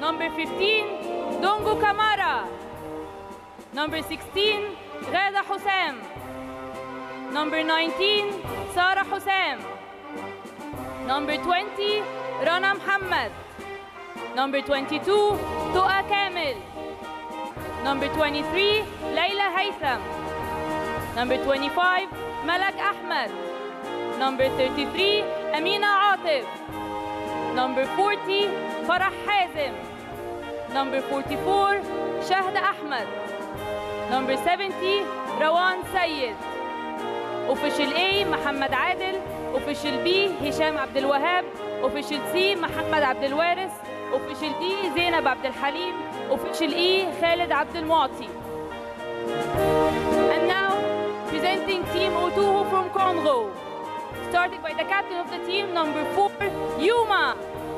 Number 15, Dongo Kamara. Number 16, Ghada Hussam. Number 19, Sarah Hussam. Number 20, Rana Muhammad. Number 22, Toa Kamil. Number 23, Layla Haytham. Number 25, Malak Ahmed. Number 33, Amina Atif. Number 40, Farah Hazim. Number 44, Shahda Ahmed. Number 70, Rawan Sayed. Official A, Muhammad Adil. Official B, Hisham Abdel Wahab. Official C, Muhammad Abdel Waris. Official D, Zainab Abdel Halim. Official E, Khalid Abdel Muati. And now, presenting Team Otuho from Congo. Starting by the captain of the team, number four, Yuma.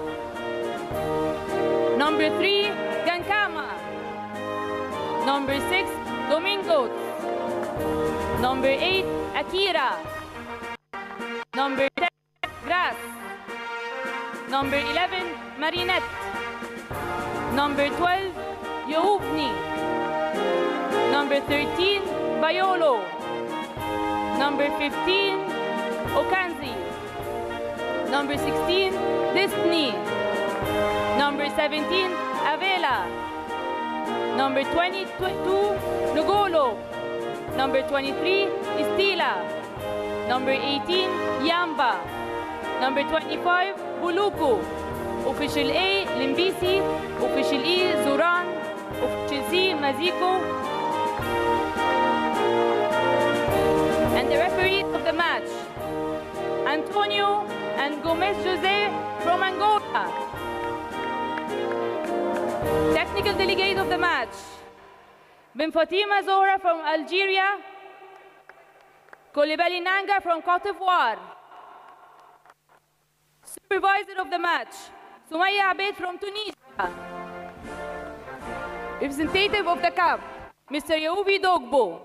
Number three, Gankama. Number six, Domingos. Number eight, Akira. Number 10, Grass. Number 11, Marinette. Number 12, Yohubni. Number 13, Bayolo. Number 15, Okanzi. Number 16, Disney. Number 17, Avela. Number 22, Nugolo. Number 23, Istila. Number 18, Yamba. Number 25, Buluku. Official A, Limbisi. Official E, Zuran. Official C, Maziko. And the referees of the match, Antonio and Gomez Jose from Angola. Technical delegate of the match, Ben Fatima Zohra from Algeria. Koulibaly Nanga from Cote d'Ivoire. Supervisor of the match, Sumaya Abed from Tunisia. Representative of the CAF, Mr. Yaubi Dogbo.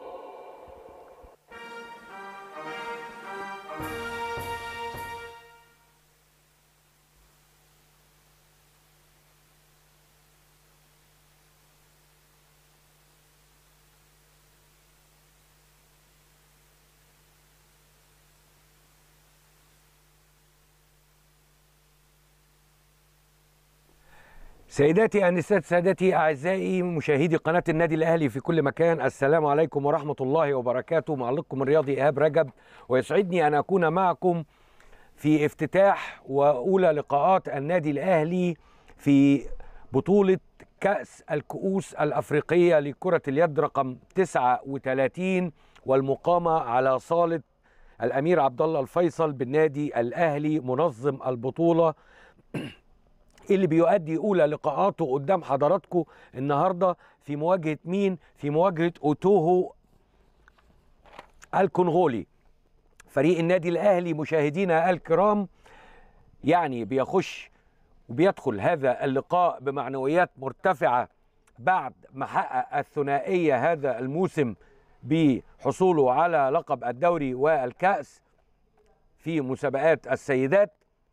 سيداتي انسات سادتي اعزائي مشاهدي قناه النادي الاهلي في كل مكان السلام عليكم ورحمه الله وبركاته معلقكم الرياضي ايهاب رجب ويسعدني ان اكون معكم في افتتاح واولى لقاءات النادي الاهلي في بطوله كاس الكؤوس الافريقيه لكره اليد رقم 39 والمقامه على صاله الامير عبد الله الفيصل بالنادي الاهلي منظم البطوله اللي بيؤدي اولى لقاءاته قدام حضراتكم النهارده في مواجهه مين؟ في مواجهه اوتوهو الكونغولي. فريق النادي الاهلي مشاهدينا الكرام يعني بيخش وبيدخل هذا اللقاء بمعنويات مرتفعه بعد ما حقق الثنائيه هذا الموسم بحصوله على لقب الدوري والكاس في مسابقات السيدات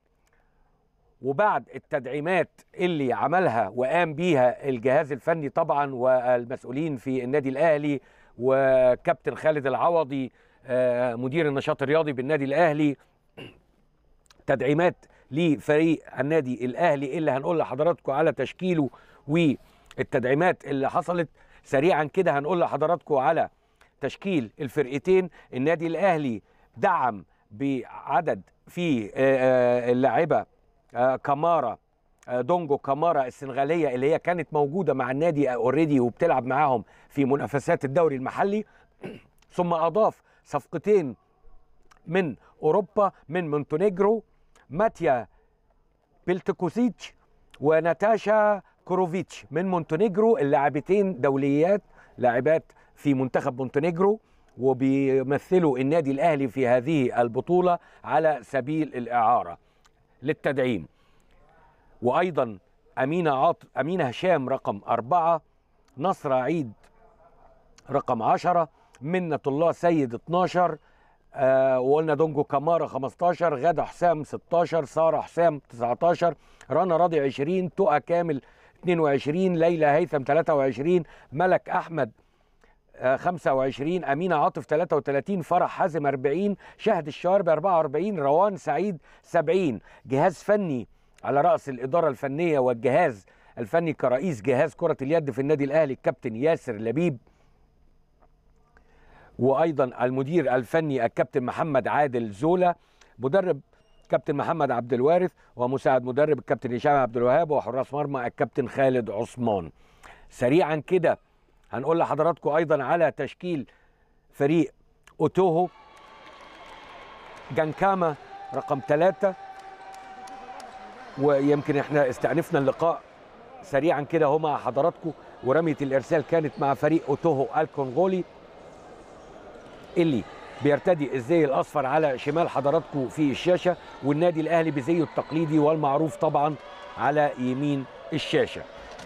وبعد التدعيمات اللي عملها وقام بيها الجهاز الفني طبعا والمسؤولين في النادي الاهلي وكابتن خالد العوضي مدير النشاط الرياضي بالنادي الاهلي تدعيمات لفريق النادي الاهلي اللي هنقول لحضراتكم على تشكيله والتدعيمات اللي حصلت سريعا كده هنقول لحضراتكم على تشكيل الفرقتين النادي الاهلي دعم بعدد في اللاعبه كامارا دونجو كامارا السنغاليه اللي هي كانت موجوده مع النادي اوريدي وبتلعب معاهم في منافسات الدوري المحلي ثم اضاف صفقتين من اوروبا من مونتونيجرو ماتيا بيلتكوزيتش وناتاشا كوروفيتش من مونتونيجرو اللاعبتين دوليات لاعبات في منتخب مونتونيجرو وبيمثلوا النادي الاهلي في هذه البطوله على سبيل الاعاره للتدعيم وايضا امينه عاط امينه هشام رقم أربعة نصر عيد رقم عشرة منة الله سيد 12 آه وقلنا دونجو كامارا 15 غادة حسام 16 سارة حسام 19 رنا راضي 20 تقى كامل 22 ليلى هيثم 23 ملك احمد آه، 25 امينه عاطف 33 فرح حازم 40 شهد الشوارب 44 روان سعيد 70 جهاز فني على راس الاداره الفنيه والجهاز الفني كرئيس جهاز كره اليد في النادي الاهلي الكابتن ياسر لبيب وايضا المدير الفني الكابتن محمد عادل زولا مدرب كابتن محمد عبد الوارث ومساعد مدرب الكابتن هشام عبد الوهاب وحراس مرمى الكابتن خالد عثمان سريعا كده هنقول لحضراتكم ايضا على تشكيل فريق اوتوهو جانكاما رقم ثلاثة ويمكن احنا استأنفنا اللقاء سريعا كده هو مع حضراتكم ورمية الإرسال كانت مع فريق أوتوهو الكونغولي اللي بيرتدي الزي الأصفر على شمال حضراتكم في الشاشة والنادي الأهلي بزيه التقليدي والمعروف طبعا على يمين الشاشة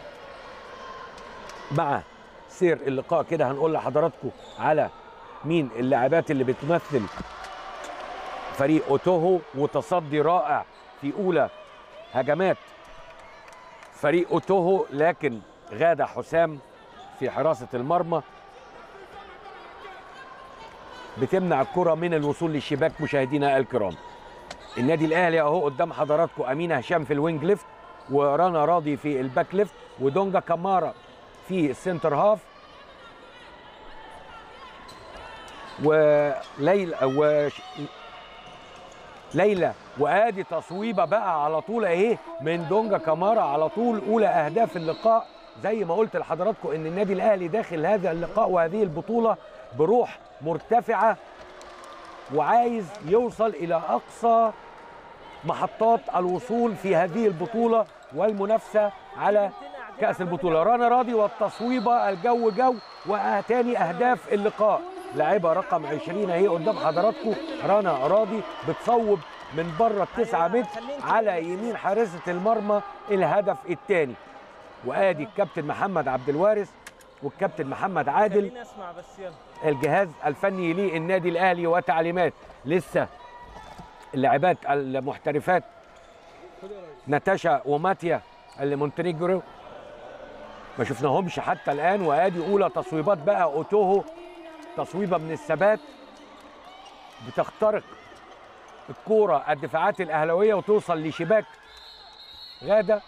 مع سير اللقاء كده هنقول لحضراتكم على مين اللاعبات اللي بتمثل فريق اوتوهو وتصدي رائع في اولى هجمات فريق اوتوهو لكن غادة حسام في حراسة المرمى بتمنع الكرة من الوصول للشباك مشاهدينا الكرام النادي الاهلي اهو قدام حضراتكم امينه هشام في الوينج ليفت ورنا راضي في الباك ليفت ودونجا كامارا في السنتر هاف وليلى و ليلى وادي تصويبه بقى على طول اهي من دونجا كامارا على طول اولى اهداف اللقاء زي ما قلت لحضراتكم ان النادي الاهلي داخل هذا اللقاء وهذه البطوله بروح مرتفعه وعايز يوصل الى اقصى محطات الوصول في هذه البطوله والمنافسه على كاس البطوله رنا راضي والتصويبه الجو جو وتاني اهداف اللقاء لاعبه رقم 20 اهي قدام حضراتكم رنا راضي بتصوب من بره التسعة متر على يمين حارسه المرمى الهدف الثاني وادي الكابتن محمد عبد الوارث والكابتن محمد عادل خليني اسمع بس يلا الجهاز الفني للنادي الاهلي وتعليمات لسه اللاعبات المحترفات ناتاشا وماتيا اللي مونتينيجرو ما شفناهمش حتى الان وادي اولى تصويبات بقى اوتوهو تصويبه من الثبات بتخترق الكوره الدفاعات الاهلاويه وتوصل لشباك غاده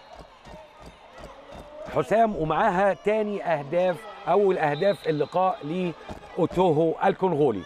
حسام ومعاها تاني اهداف اول اهداف اللقاء لاوتوهو الكونغولي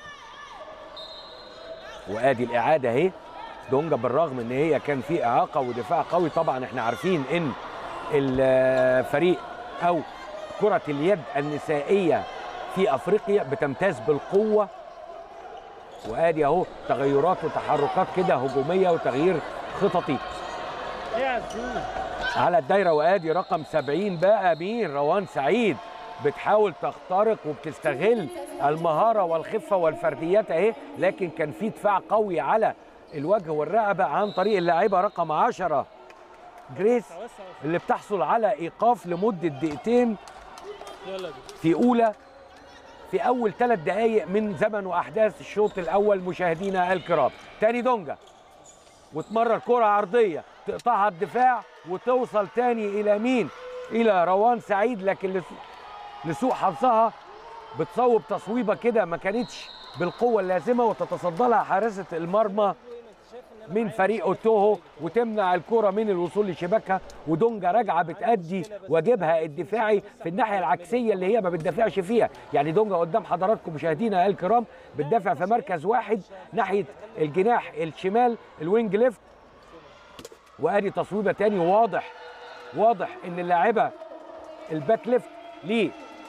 وادي الاعاده اهي دونجا بالرغم ان هي كان في اعاقه ودفاع قوي طبعا احنا عارفين ان الفريق او كره اليد النسائيه في افريقيا بتمتاز بالقوه وادي اهو تغيرات وتحركات كده هجوميه وتغيير خططي يا عزوز على الدايره وادي رقم 70 بقى مين روان سعيد بتحاول تخترق وبتستغل المهاره والخفه والفرديات اهي لكن كان في دفاع قوي على الوجه والرقبه عن طريق اللاعبه رقم 10 جريس وسع وسع اللي بتحصل على ايقاف لمده دقيقتين يلا بينا في اولى في اول ثلاث دقائق من زمن واحداث الشوط الاول مشاهدينا الكرام تاني دونجا وتمرر كره عرضيه تقطعها الدفاع وتوصل تاني الى مين الى روان سعيد لكن لس- لسوء حظها بتصوب تصويبه كده ما كانتش بالقوه اللازمه وتتصدى لها حارسه المرمى من فريق اوتوهو وتمنع الكره من الوصول لشباكها ودونجا راجعه بتأدي واجبها الدفاعي في الناحيه العكسيه اللي هي ما بتدافعش فيها يعني دونجا قدام حضراتكم مشاهدينا الكرام بتدافع في مركز واحد ناحيه الجناح الشمال الوينج ليفت وادي تصويبه تاني واضح واضح ان اللاعبه الباك ليفت ليه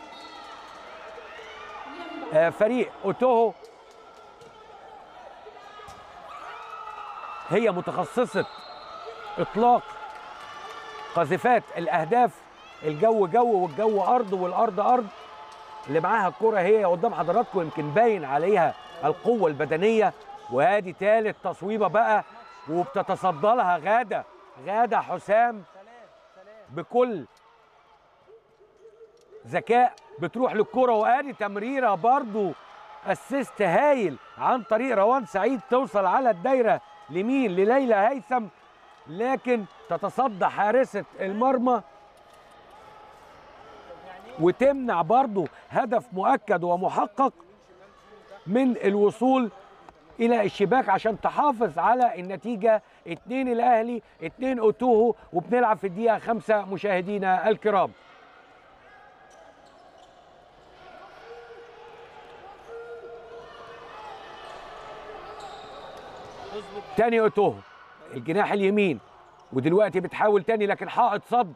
آه، فريق اوتوهو هي متخصصة إطلاق قاذفات الأهداف الجو جو والجو أرض والأرض أرض اللي معاها الكرة هي قدام حضراتكم يمكن باين عليها القوة البدنية وادي تالت تصويبة بقى وبتتصدى لها غادة غادة حسام بكل ذكاء بتروح للكرة وادي تمريرة برضو اسيست هايل عن طريق روان سعيد توصل على الدايرة لمين لليلى هيثم لكن تتصدى حارسة المرمى وتمنع برضه هدف مؤكد ومحقق من الوصول الى الشباك عشان تحافظ على النتيجه اتنين الاهلي اتنين اوتوهو وبنلعب في الدقيقه خمسة مشاهدينا الكرام اظبط تاني اوتوهو الجناح اليمين ودلوقتي بتحاول تاني لكن حائط صد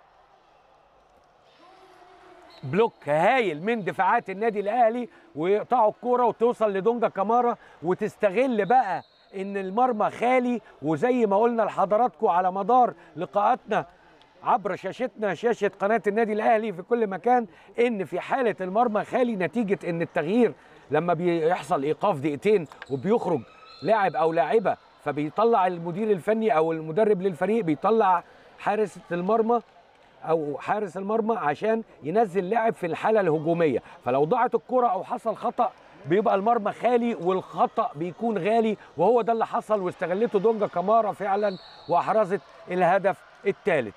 بلوك هايل من دفاعات النادي الاهلي ويقطعوا الكوره وتوصل لدونجا كامارا وتستغل بقى ان المرمى خالي وزي ما قلنا لحضراتكم على مدار لقاءاتنا عبر شاشتنا شاشه قناه النادي الاهلي في كل مكان ان في حاله المرمى خالي نتيجه ان التغيير لما بيحصل ايقاف دقيقتين وبيخرج لاعب او لاعبه فبيطلع المدير الفني او المدرب للفريق بيطلع حارس المرمى او حارس المرمى عشان ينزل لاعب في الحاله الهجوميه فلو ضاعت الكره او حصل خطا بيبقى المرمى خالي والخطا بيكون غالي وهو ده اللي حصل واستغلته دونجا كامارا فعلا واحرزت الهدف الثالث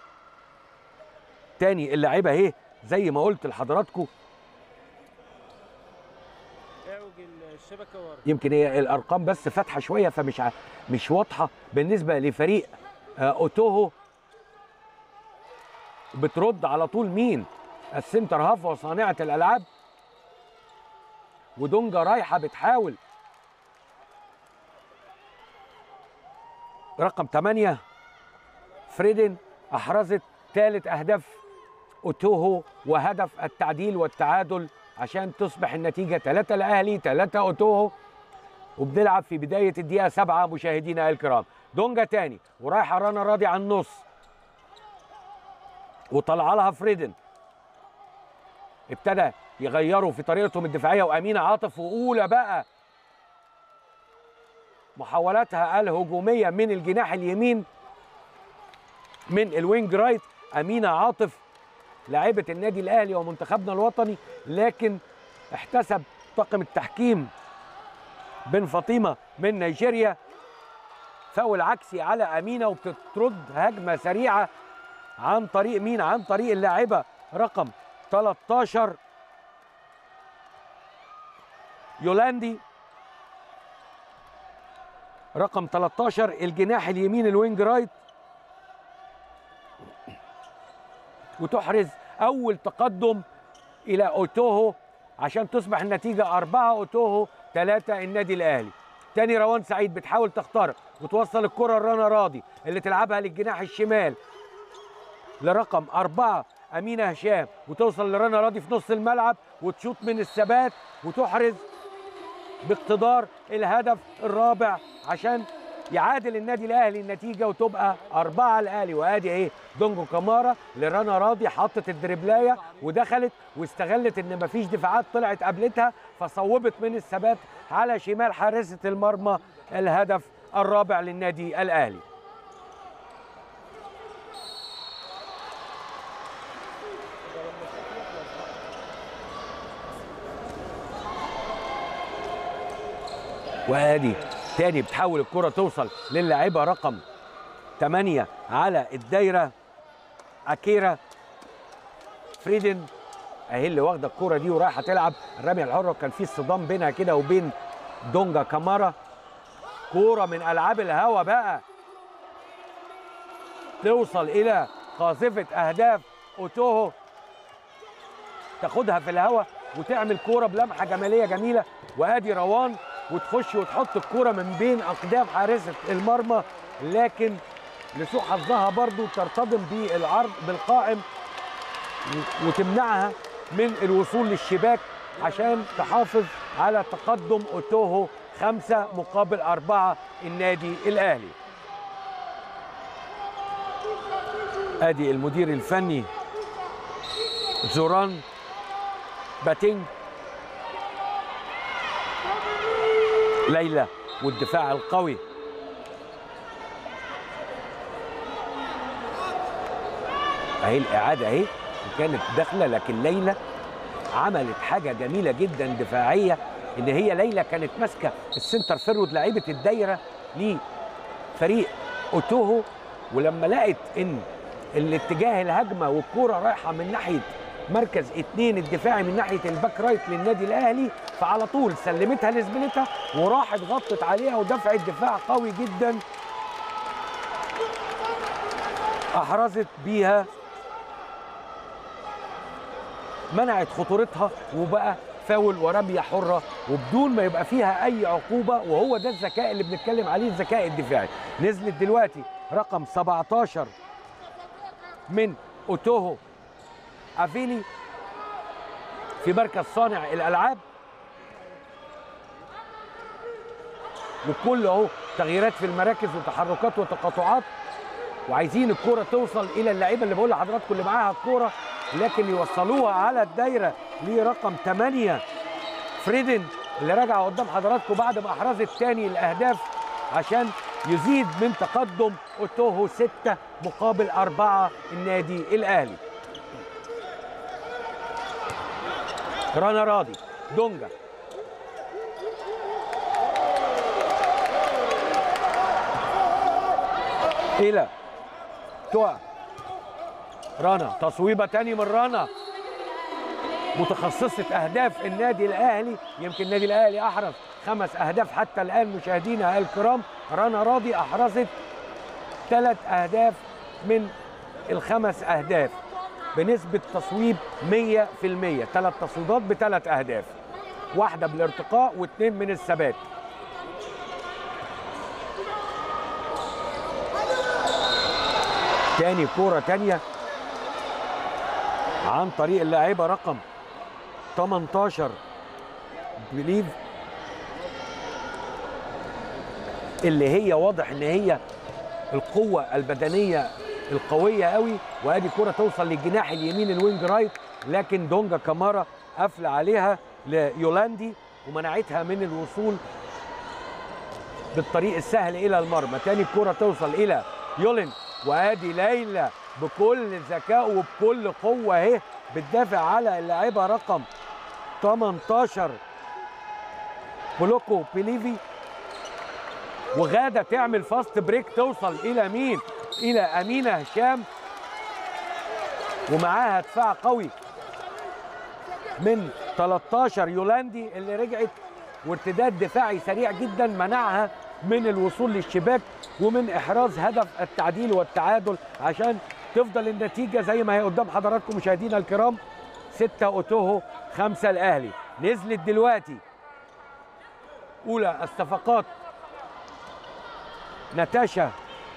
تاني اللعيبه اهي زي ما قلت لحضراتكم اعوج الشبكه ورا يمكن هي الارقام بس فاتحه شويه فمش ع- مش واضحه بالنسبه لفريق آه، اوتوهو بترد على طول مين السنتر هاف وصانعه الالعاب ودونجا رايحه بتحاول رقم 8 فريدن احرزت ثالث اهداف اوتوهو وهدف التعديل والتعادل عشان تصبح النتيجه 3 الاهلي 3 اوتوهو وبنلعب في بدايه الدقيقه 7 مشاهدينا الكرام دونجا تاني ورايحه رنا راضي على النص وطلع لها فريدن ابتدى يغيروا في طريقتهم الدفاعيه وامينه عاطف واولى بقى محاولاتها الهجوميه من الجناح اليمين من الوينج رايت امينه عاطف لاعبه النادي الاهلي ومنتخبنا الوطني لكن احتسب طاقم التحكيم بن فاطمه من نيجيريا فاول عكسي على امينه وبتطرد هجمه سريعه عن طريق مين عن طريق اللاعبه رقم 13 يولاندي رقم 13 الجناح اليمين الوينج رايت وتحرز اول تقدم الى اوتوهو عشان تصبح النتيجه أربعة اوتوهو ثلاثة النادي الاهلي تاني روان سعيد بتحاول تخترق وتوصل الكره لرنا راضي اللي تلعبها للجناح الشمال لرقم أربعة أمينة هشام وتوصل لرنا راضي في نص الملعب وتشوط من الثبات وتحرز باقتدار الهدف الرابع عشان يعادل النادي الاهلي النتيجه وتبقى أربعة الاهلي وادي ايه دونجو كامارا لرنا راضي حطت الدربلايه ودخلت واستغلت ان مفيش دفاعات طلعت قابلتها فصوبت من الثبات على شمال حارسه المرمى الهدف الرابع للنادي الاهلي وادي تاني بتحاول الكرة توصل للاعبة رقم 8 على الدايرة أكيرا فريدن اهي اللي واخده الكرة دي ورايحة تلعب الرمية الحرة كان في صدام بينها كده وبين دونجا كامارا كورة من ألعاب الهوا بقى توصل إلى قاذفة أهداف أوتوهو تاخدها في الهوا وتعمل كوره بلمحه جماليه جميله وادي روان وتخش وتحط الكوره من بين اقدام حارسه المرمى لكن لسوء حظها برضو ترتطم بالعرض بالقائم و- وتمنعها من الوصول للشباك عشان تحافظ على تقدم اوتوهو خمسة مقابل أربعة النادي الأهلي أدي المدير الفني زوران باتينج ليلى والدفاع القوي اهي الاعاده اهي وكانت داخله لكن ليلى عملت حاجه جميله جدا دفاعيه ان هي ليلى كانت ماسكه السنتر فيرود لعيبه الدايره لفريق اوتوهو ولما لقت ان الاتجاه الهجمه والكوره رايحه من ناحيه مركز اتنين الدفاعي من ناحيه الباك رايت للنادي الاهلي فعلى طول سلمتها لزميلتها وراحت غطت عليها ودفعت دفاع قوي جدا احرزت بيها منعت خطورتها وبقى فاول ورميه حره وبدون ما يبقى فيها اي عقوبه وهو ده الذكاء اللي بنتكلم عليه الذكاء الدفاعي نزلت دلوقتي رقم 17 من اوتوهو افيلي في مركز صانع الالعاب وكل اهو تغييرات في المراكز وتحركات وتقاطعات وعايزين الكرة توصل إلى اللعيبة اللي بقول لحضراتكم اللي معاها الكرة لكن يوصلوها على الدايرة لرقم 8 فريدن اللي راجع قدام حضراتكم بعد ما أحرزت تاني الأهداف عشان يزيد من تقدم أوتوهو 6 مقابل أربعة النادي الأهلي رنا راضي دونجا إلى تقع رنا تصويبه تاني من رنا متخصصة أهداف النادي الأهلي يمكن النادي الأهلي أحرز خمس أهداف حتى الآن مشاهدينا الكرام رنا راضي أحرزت ثلاث أهداف من الخمس أهداف بنسبة تصويب 100% ثلاث تصويبات بثلاث أهداف واحدة بالارتقاء واثنين من الثبات تاني كورة تانية عن طريق اللاعبة رقم 18 بليف اللي هي واضح ان هي القوة البدنية القوية قوي وادي كرة توصل للجناح اليمين الوينج رايت لكن دونجا كامارا قفل عليها ليولاندي ومنعتها من الوصول بالطريق السهل الى المرمى تاني الكرة توصل الى يولين وادي ليلى بكل ذكاء وبكل قوه اهي بتدافع على اللاعبه رقم 18 بلوكو بيليفي وغاده تعمل فاست بريك توصل الى مين؟ الى امينه هشام ومعاها دفاع قوي من 13 يولاندي اللي رجعت وارتداد دفاعي سريع جدا منعها من الوصول للشباك ومن احراز هدف التعديل والتعادل عشان تفضل النتيجه زي ما هي قدام حضراتكم مشاهدينا الكرام 6 اوتوهو 5 الاهلي نزلت دلوقتي اولى الصفقات ناتاشا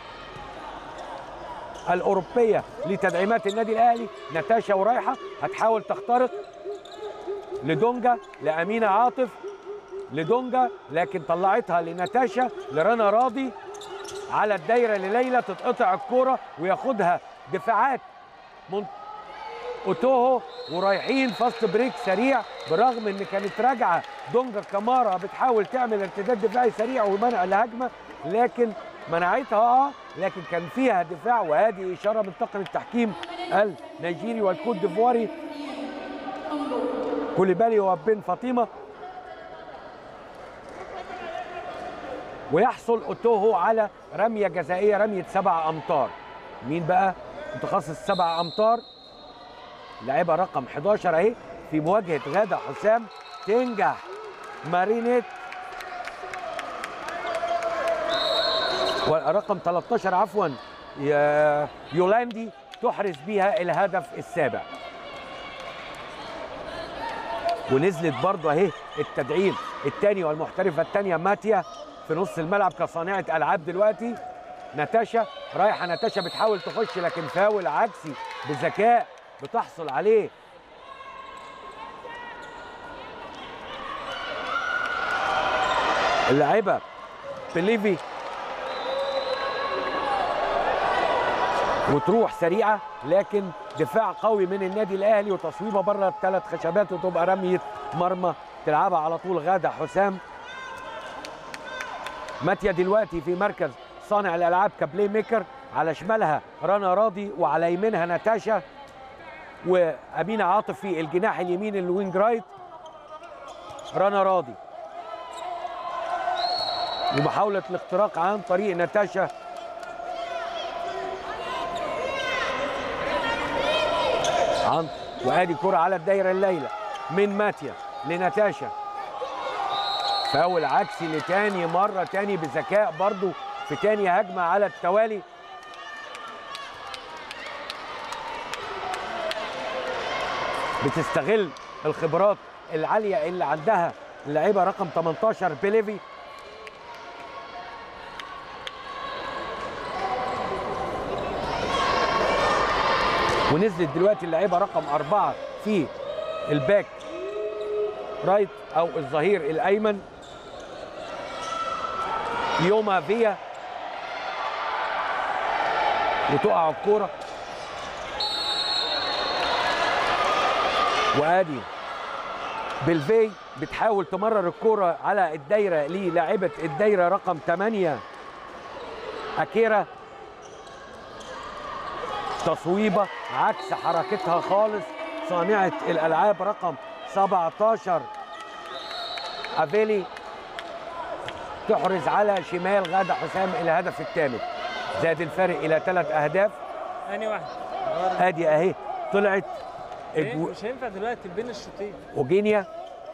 الاوروبيه لتدعيمات النادي الاهلي ناتاشا ورايحه هتحاول تخترق لدونجا لامينه عاطف لدونجا لكن طلعتها لناتاشا لرنا راضي على الدايره لليلى تتقطع الكوره وياخدها دفاعات من اوتوهو ورايحين فاست بريك سريع برغم ان كانت راجعه دونجا كامارا بتحاول تعمل ارتداد دفاعي سريع ومنع الهجمه لكن منعتها اه لكن كان فيها دفاع وهذه اشاره من طاقم التحكيم النيجيري والكوت ديفواري كوليبالي وبن فاطمه ويحصل اوتوهو على رميه جزائيه رميه سبع امتار مين بقى متخصص سبع امتار لاعبه رقم 11 اهي في مواجهه غاده حسام تنجح مارينيت ورقم 13 عفوا يا- يولاندي تحرز بيها الهدف السابع ونزلت برضه اهي التدعيم الثاني والمحترفه الثانيه ماتيا في نص الملعب كصانعه العاب دلوقتي ناتاشا رايحه ناتاشا بتحاول تخش لكن فاول عكسي بذكاء بتحصل عليه اللاعبه بليفي وتروح سريعه لكن دفاع قوي من النادي الاهلي وتصويبه بره الثلاث خشبات وتبقى رميه مرمى تلعبها على طول غاده حسام ماتيا دلوقتي في مركز صانع الالعاب كبلاي ميكر على شمالها رنا راضي وعلى يمينها ناتاشا وامينه عاطف في الجناح اليمين الوينج رايت رنا راضي ومحاوله الاختراق عن طريق ناتاشا عن وادي كرة على الدايرة الليلة من ماتيا لناتاشا فاول عكسي لتاني مرة تاني بذكاء برضو في تاني هجمة على التوالي بتستغل الخبرات العالية اللي عندها اللاعبة رقم 18 بيليفي ونزلت دلوقتي اللاعبة رقم أربعة في الباك رايت أو الظهير الأيمن يوما فيا وتقع الكورة وادي بالفي بتحاول تمرر الكرة على الدايرة للاعبة الدايرة رقم 8 أكيرا تصويبة عكس حركتها خالص صانعة الألعاب رقم 17 أفيلي تحرز على شمال غادة حسام الهدف الثامن زاد الفارق إلى ثلاث أهداف انهي واحد ادي اهي طلعت إيه؟ إجو- مش هينفع دلوقتي بين الشوطين اوجينيا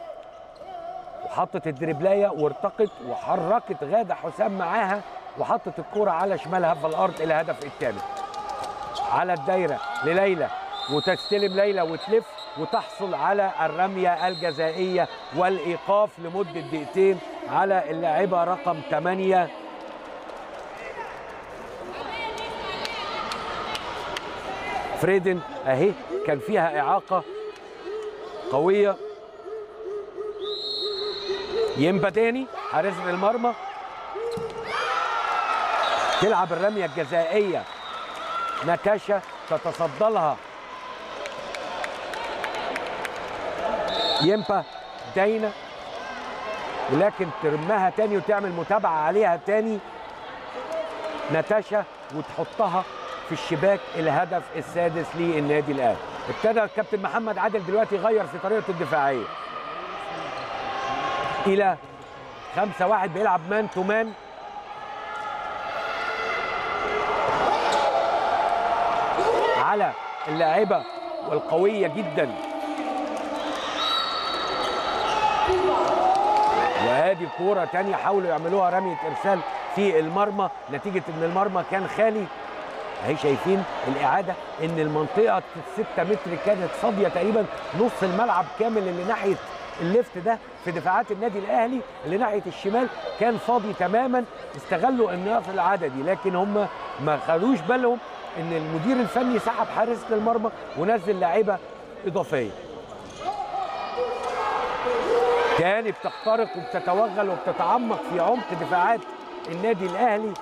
وحطت الدربلايه وارتقت وحركت غاده حسام معاها وحطت الكرة على شمالها في الارض الهدف الثامن على الدايره لليلى وتستلم ليلى وتلف وتحصل على الرميه الجزائيه والايقاف لمده دقيقتين على اللاعبه رقم 8 فريدن اهي كان فيها اعاقه قويه ينبا تاني حارس المرمى تلعب الرميه الجزائيه ناتاشا تتصدى لها ينبا داينا ولكن ترمها تاني وتعمل متابعه عليها تاني ناتاشا وتحطها في الشباك الهدف السادس للنادي الاهلي ابتدى الكابتن محمد عادل دلوقتي يغير في طريقه الدفاعيه الى خمسة واحد بيلعب مان تو مان على اللاعبة والقوية جدا وادي كورة تانية حاولوا يعملوها رمية ارسال في المرمى نتيجة ان المرمى كان خالي اهي شايفين الاعادة ان المنطقة الستة متر كانت فاضية تقريبا نص الملعب كامل اللي ناحية الليفت ده في دفاعات النادي الاهلي اللي ناحيه الشمال كان فاضي تماما استغلوا النقص العددي لكن هم ما خدوش بالهم ان المدير الفني سحب حارس المرمى ونزل لاعيبه اضافيه تاني بتخترق وبتتوغل وبتتعمق في عمق دفاعات النادي الاهلي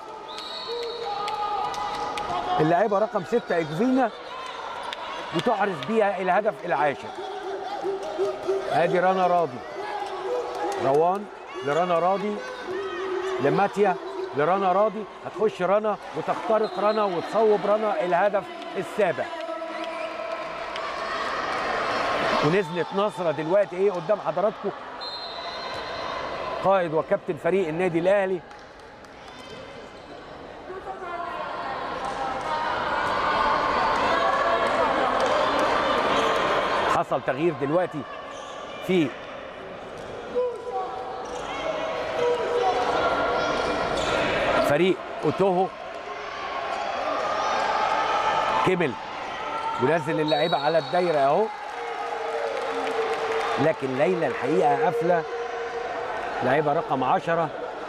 اللاعبه رقم ستة اجفينا وتحرز بيها الهدف العاشر ادي رنا راضي روان لرنا راضي لماتيا لرنا راضي هتخش رنا وتخترق رنا وتصوب رنا الهدف السابع ونزلت نصرة دلوقتي ايه قدام حضراتكم قائد وكابتن فريق النادي الاهلي حصل تغيير دلوقتي في فريق اوتوهو كمل ونزل اللعيبه على الدايره اهو لكن ليلى الحقيقه قافله لعيبه رقم 10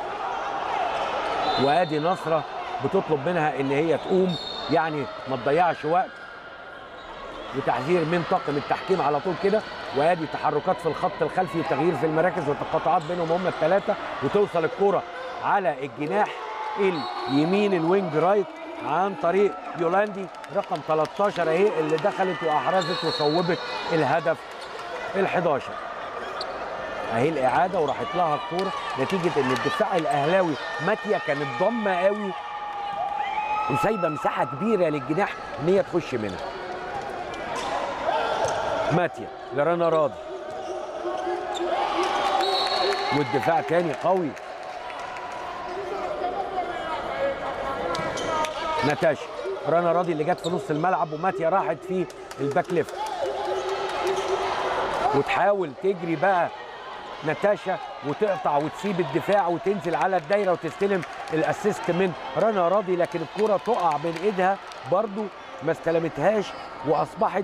وادي نصره بتطلب منها ان هي تقوم يعني ما تضيعش وقت وتحذير من طاقم التحكيم على طول كده وادي تحركات في الخط الخلفي وتغيير في المراكز وتقاطعات بينهم هم الثلاثه وتوصل الكره على الجناح اليمين الوينج رايت عن طريق يولاندي رقم 13 اهي اللي دخلت واحرزت وصوبت الهدف ال11 اهي الاعاده وراحت لها الكوره نتيجه ان الدفاع الاهلاوي ماتيا كانت ضمه قوي وسايبه مساحه كبيره للجناح ان هي تخش منها ماتيا لرنا راضي والدفاع تاني قوي ناتاشا رنا راضي اللي جت في نص الملعب وماتيا راحت في الباك ليفت وتحاول تجري بقى نتاشا وتقطع وتسيب الدفاع وتنزل على الدايره وتستلم الاسيست من رنا راضي لكن الكره تقع من ايدها برضو ما استلمتهاش واصبحت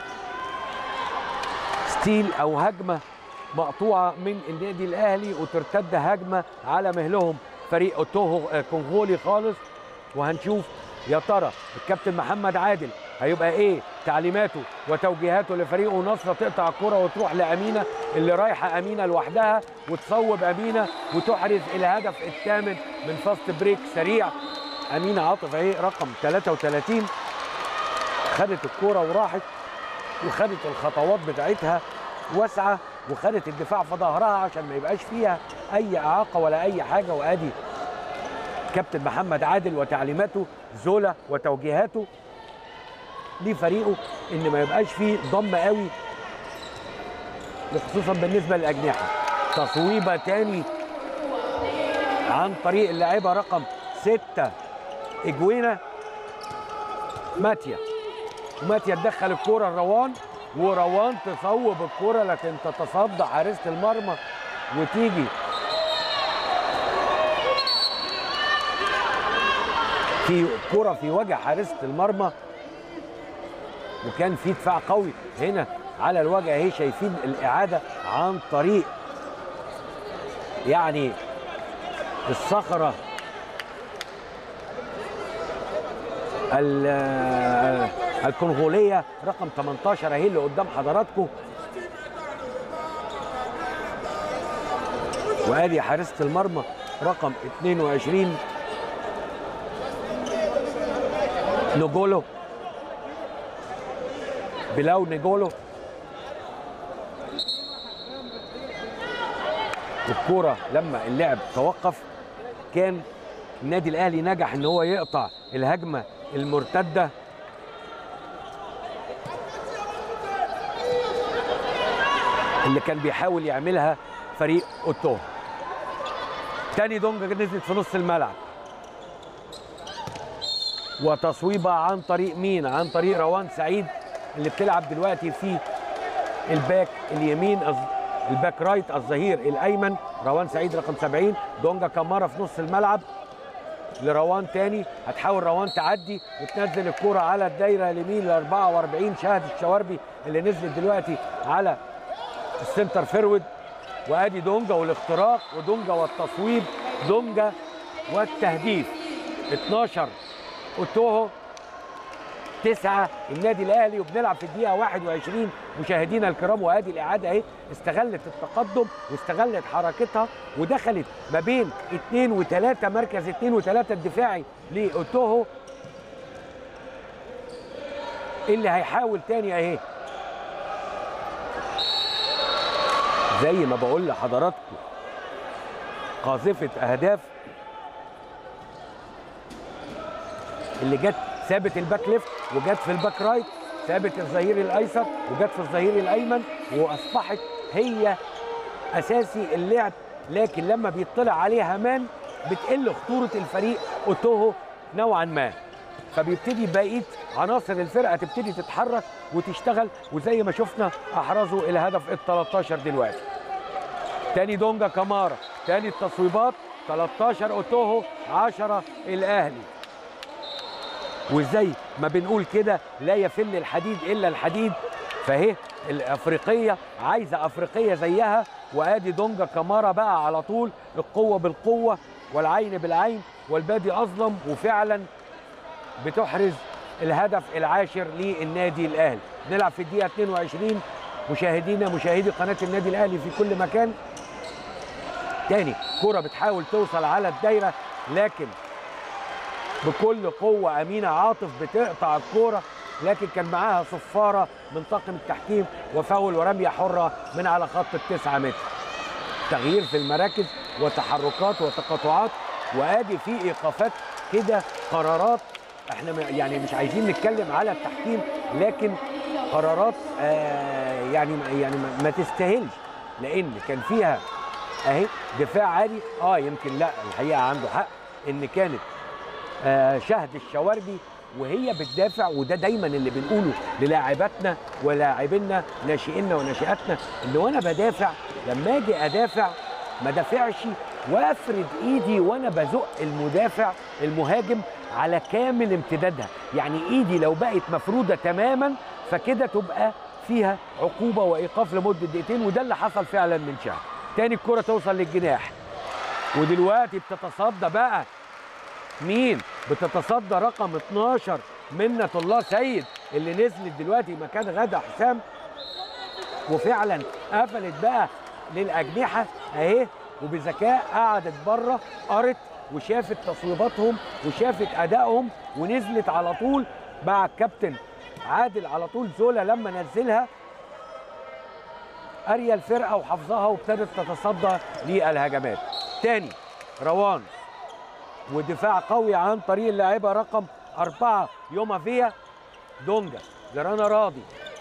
ستيل او هجمه مقطوعه من النادي الاهلي وترتد هجمه على مهلهم فريق اوتوهو آه، كونغولي خالص وهنشوف يا ترى الكابتن محمد عادل هيبقى ايه تعليماته وتوجيهاته لفريقه نصره تقطع الكره وتروح لامينه اللي رايحه امينه لوحدها وتصوب امينه وتحرز الهدف الثامن من فاست بريك سريع امينه عاطف اهي رقم 33 خدت الكوره وراحت وخدت الخطوات بتاعتها واسعه وخدت الدفاع في ظهرها عشان ما يبقاش فيها اي اعاقه ولا اي حاجه وادي كابتن محمد عادل وتعليماته زولا وتوجيهاته لفريقه ان ما يبقاش فيه ضم قوي خصوصا بالنسبه للاجنحه تصويبه تاني عن طريق اللاعبه رقم ستة اجوينا ماتيا وماتيا تدخل الكرة لروان وروان تصوب الكرة لكن تتصدى حارسة المرمى وتيجي في كرة في وجه حارسة المرمى وكان في دفاع قوي هنا على الوجه اهي شايفين الإعادة عن طريق يعني الصخرة ال- الكونغولية رقم 18 اهي اللي قدام حضراتكم وادي حارسة المرمى رقم 22 نجولو بلاو نجولو الكرة لما اللعب توقف كان النادي الاهلي نجح ان هو يقطع الهجمه المرتده اللي كان بيحاول يعملها فريق اوتو تاني دونجا نزلت في نص الملعب وتصويبه عن طريق مين عن طريق روان سعيد اللي بتلعب دلوقتي في الباك اليمين الظ- الباك رايت الظهير الايمن روان سعيد رقم 70 دونجا كامارا في نص الملعب لروان تاني هتحاول روان تعدي وتنزل الكرة على الدايرة اليمين ل 44 شاهد الشواربي اللي نزلت دلوقتي على السنتر فيرود وادي دونجا والاختراق ودونجا والتصويب دونجا والتهديف 12 اوتوهو تسعة النادي الاهلي وبنلعب في الدقيقه 21 مشاهدينا الكرام وادي الاعاده اهي استغلت التقدم واستغلت حركتها ودخلت ما بين اثنين وثلاثه مركز اثنين وثلاثه الدفاعي لاوتوهو اللي هيحاول تاني اهي زي ما بقول لحضراتكم قاذفه اهداف اللي جت ثابت الباك ليفت وجت في الباك رايت ثابت الظهير الايسر وجت في الظهير الايمن واصبحت هي اساسي اللعب لكن لما بيطلع عليها مان بتقل خطوره الفريق اوتوهو نوعا ما فبيبتدي بقيه عناصر الفرقه تبتدي تتحرك وتشتغل وزي ما شفنا احرزوا الهدف ال 13 دلوقتي تاني دونجا كامارا تاني التصويبات 13 اوتوهو 10 الاهلي وازاي ما بنقول كده لا يفل الحديد الا الحديد فاهي الافريقيه عايزه افريقيه زيها وادي دونجا كامارا بقى على طول القوه بالقوه والعين بالعين والبادي اظلم وفعلا بتحرز الهدف العاشر للنادي الاهلي نلعب في الدقيقه 22 مشاهدينا مشاهدي قناه النادي الاهلي في كل مكان تاني كرة بتحاول توصل على الدايره لكن بكل قوة أمينة عاطف بتقطع الكورة لكن كان معاها صفارة من طاقم التحكيم وفاول ورمية حرة من على خط التسعة متر تغيير في المراكز وتحركات وتقاطعات وادي في ايقافات كده قرارات احنا م- يعني مش عايزين نتكلم على التحكيم لكن قرارات آه يعني يعني ما- ما تستاهلش لان كان فيها اهي دفاع عالي اه يمكن لا الحقيقه عنده حق ان كانت آه، شهد الشواربي وهي بتدافع وده دايما اللي بنقوله للاعباتنا ولاعبينا ناشئينا وناشئاتنا ان وانا بدافع لما اجي ادافع ما دافعش وافرد ايدي وانا بزق المدافع المهاجم على كامل امتدادها يعني ايدي لو بقت مفروده تماما فكده تبقى فيها عقوبه وايقاف لمده دقيقتين وده اللي حصل فعلا من شهر تاني الكره توصل للجناح ودلوقتي بتتصدى بقى مين بتتصدى رقم 12 منة الله سيد اللي نزلت دلوقتي مكان غدا حسام وفعلا قفلت بقى للاجنحه اهي وبذكاء قعدت بره قرت وشافت تصويباتهم وشافت ادائهم ونزلت على طول مع الكابتن عادل على طول زولا لما نزلها قاريه الفرقه وحافظاها وابتدت تتصدى للهجمات تاني روان ودفاع قوي عن طريق اللاعبه رقم أربعة يوما فيا دونجا لرنا راضي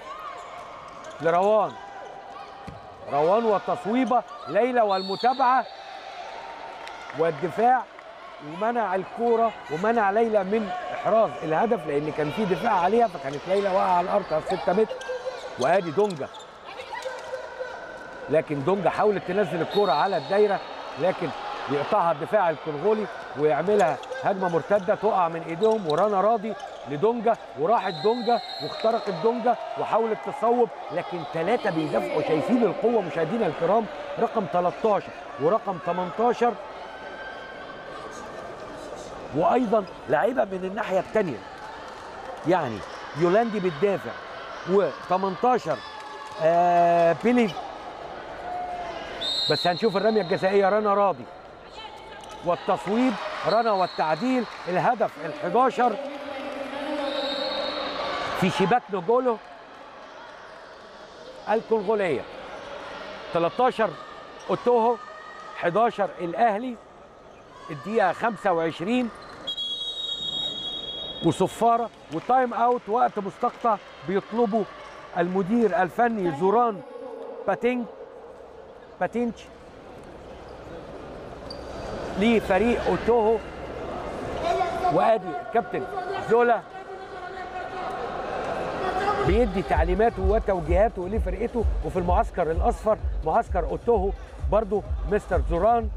لروان روان والتصويبة ليلى والمتابعة والدفاع ومنع الكورة ومنع ليلى من إحراز الهدف لأن كان في دفاع عليها فكانت ليلى واقعة على الأرض على 6 متر وآدي دونجا لكن دونجا حاولت تنزل الكورة على الدايرة لكن يقطعها الدفاع الكونغولي ويعملها هجمه مرتده تقع من ايديهم ورانا راضي لدونجا وراحت دونجا واخترقت دونجا وحاولت تصوب لكن ثلاثه بيدافعوا شايفين القوه مشاهدينا الكرام رقم 13 ورقم 18 وايضا لعيبه من الناحيه الثانيه يعني يولندي بتدافع و18 آه بيلي بس هنشوف الرميه الجزائيه رنا راضي والتصويب رنا والتعديل الهدف ال11 في شباك نجولو الكونغوليه 13 اوتوهو 11 الاهلي الدقيقه 25 وصفاره وتايم اوت وقت مستقطع بيطلبه المدير الفني زوران باتينج باتينش لفريق اوتوهو وادي كابتن زولا بيدي تعليماته وتوجيهاته لفرقته وفي المعسكر الاصفر معسكر اوتوهو برضو مستر زوران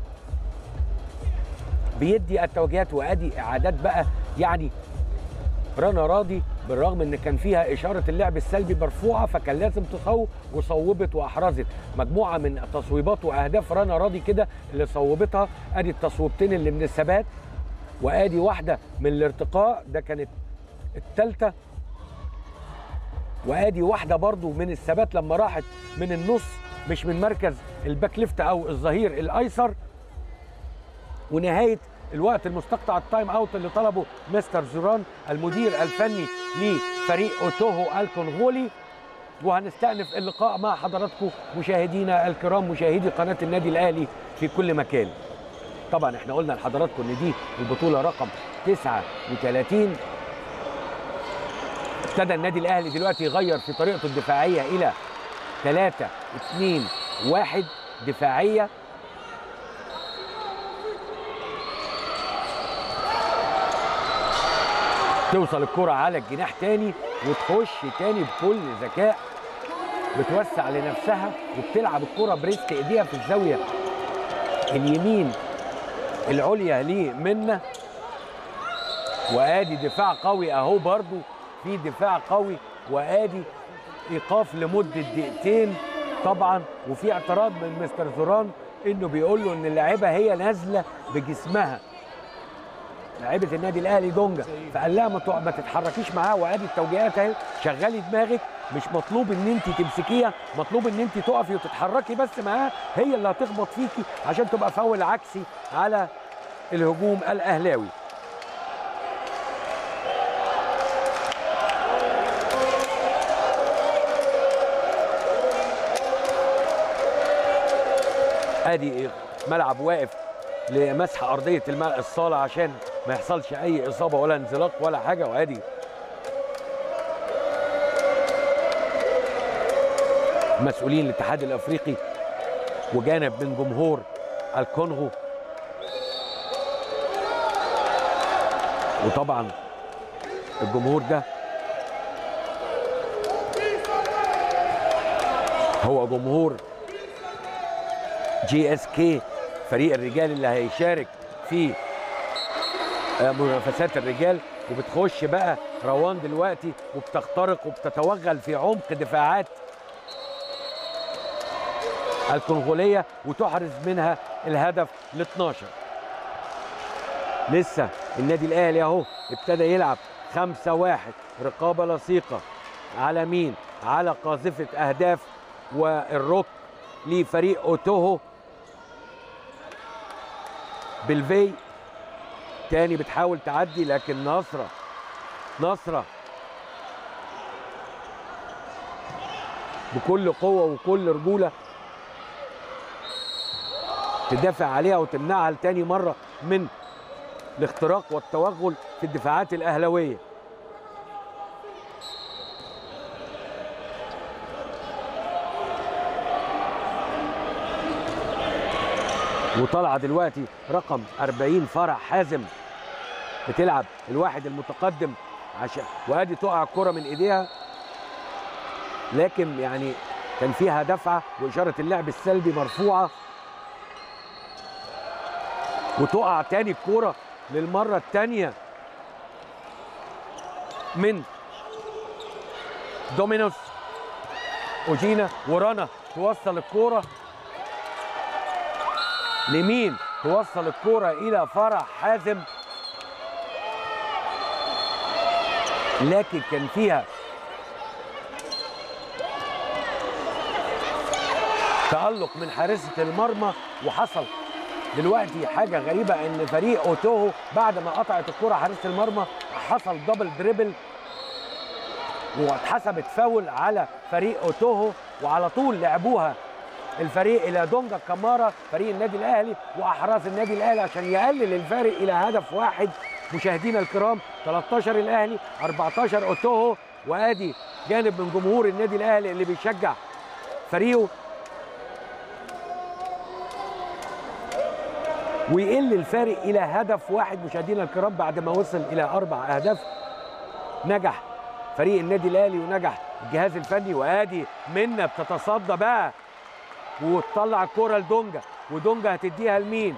بيدي التوجيهات وادي اعادات بقى يعني رنا راضي بالرغم ان كان فيها اشاره اللعب السلبي مرفوعه فكان لازم تصوب وصوبت واحرزت مجموعه من تصويبات واهداف رنا راضي كده اللي صوبتها ادي التصويبتين اللي من الثبات وادي واحده من الارتقاء ده كانت الثالثه وادي واحده برضو من الثبات لما راحت من النص مش من مركز الباك ليفت او الظهير الايسر ونهايه الوقت المستقطع التايم اوت اللي طلبه مستر زوران المدير الفني لفريق اوتوهو الكونغولي وهنستأنف اللقاء مع حضراتكم مشاهدينا الكرام مشاهدي قناة النادي الأهلي في كل مكان طبعا احنا قلنا لحضراتكم ان دي البطولة رقم 39 ابتدى النادي الأهلي دلوقتي يغير في طريقته الدفاعية إلى 3 2 1 دفاعية توصل الكرة على الجناح تاني وتخش تاني بكل ذكاء بتوسع لنفسها وبتلعب الكرة بريست ايديها في الزاوية اليمين العليا لمنة وادي دفاع قوي اهو برضو في دفاع قوي وادي ايقاف لمدة دقيقتين طبعا وفي اعتراض من مستر زوران انه بيقول له ان اللاعبة هي نازلة بجسمها لعيبه النادي الاهلي دونجا فقال لها ما تق- ما تتحركيش معاه وادي التوجيهات اهي شغلي دماغك مش مطلوب ان انت تمسكيها مطلوب ان انت تقفي وتتحركي بس معاه هي اللي هتخبط فيكي عشان تبقى فاول عكسي على الهجوم الاهلاوي ادي ملعب واقف لمسح ارضيه الماء الصاله عشان ما يحصلش اي اصابه ولا انزلاق ولا حاجه وادي مسؤولين الاتحاد الافريقي وجانب من جمهور الكونغو وطبعا الجمهور ده هو جمهور جي اس كي فريق الرجال اللي هيشارك في آه، منافسات الرجال وبتخش بقى روان دلوقتي وبتخترق وبتتوغل في عمق دفاعات الكونغوليه وتحرز منها الهدف ال 12 لسه النادي الاهلي اهو ابتدى يلعب 5 1 رقابه لصيقه على مين؟ على قاذفه اهداف والروك لفريق اوتوهو بالفي تاني بتحاول تعدي لكن نصرة نصرة بكل قوة وكل رجولة تدافع عليها وتمنعها لتاني مرة من الاختراق والتوغل في الدفاعات الأهلوية وطالعه دلوقتي رقم 40 فرح حازم بتلعب الواحد المتقدم عشان وادي تقع الكره من ايديها لكن يعني كان فيها دفعه واشاره اللعب السلبي مرفوعه وتقع تاني الكوره للمره الثانيه من دومينوس اوجينا ورنا توصل الكوره لمين توصل الكرة إلى فرح حازم لكن كان فيها تألق من حارسة المرمى وحصل دلوقتي حاجة غريبة إن فريق أوتوهو بعد ما قطعت الكرة حارسة المرمى حصل دبل دريبل واتحسبت فاول على فريق أوتوهو وعلى طول لعبوها الفريق الى دونجا كامارا فريق النادي الاهلي واحراز النادي الاهلي عشان يقلل الفارق الى هدف واحد مشاهدينا الكرام 13 الاهلي 14 اوتوهو وادي جانب من جمهور النادي الاهلي اللي بيشجع فريقه ويقل الفارق الى هدف واحد مشاهدينا الكرام بعد ما وصل الى اربع اهداف نجح فريق النادي الاهلي ونجح الجهاز الفني وادي منا بتتصدى بقى وتطلع الكرة لدونجا ودونجا هتديها لمين؟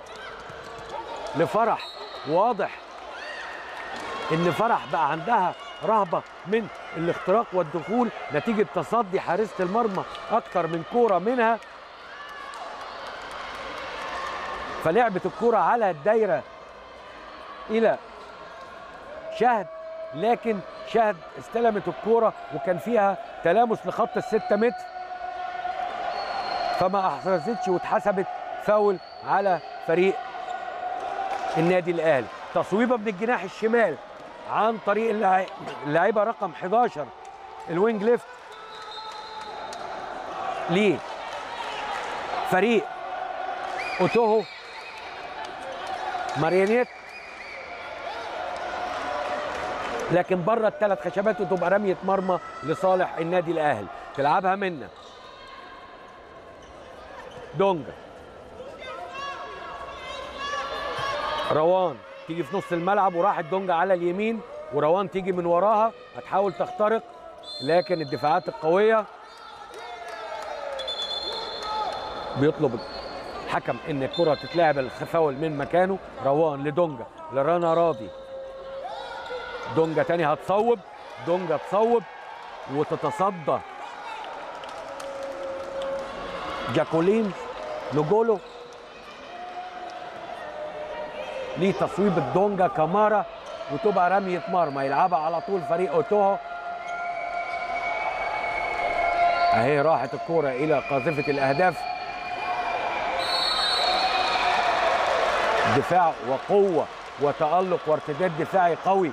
لفرح واضح ان فرح بقى عندها رهبة من الاختراق والدخول نتيجة تصدي حارسة المرمى أكتر من كورة منها فلعبت الكرة على الدايرة إلى شهد لكن شهد استلمت الكرة وكان فيها تلامس لخط الستة متر فما احرزتش واتحسبت فاول على فريق النادي الاهلي تصويبه من الجناح الشمال عن طريق اللاعب- اللاعبه رقم 11 الوينج ليفت ليه فريق اوتوهو ماريانيت لكن بره الثلاث خشبات وتبقى رميه مرمى لصالح النادي الاهلي تلعبها منا دونجا روان تيجي في نص الملعب وراحت دونجا على اليمين وروان تيجي من وراها هتحاول تخترق لكن الدفاعات القوية بيطلب الحكم ان الكرة تتلعب الفاول من مكانه روان لدونجا لرنا راضي دونجا تاني هتصوب دونجا تصوب وتتصدى جاكولين نجولو ليه تصويب الدونجا كامارا وتبقى رمية مرمى يلعبها على طول فريق اوتوهو اهي راحت الكرة الى قاذفة الاهداف دفاع وقوة وتألق وارتداد دفاعي قوي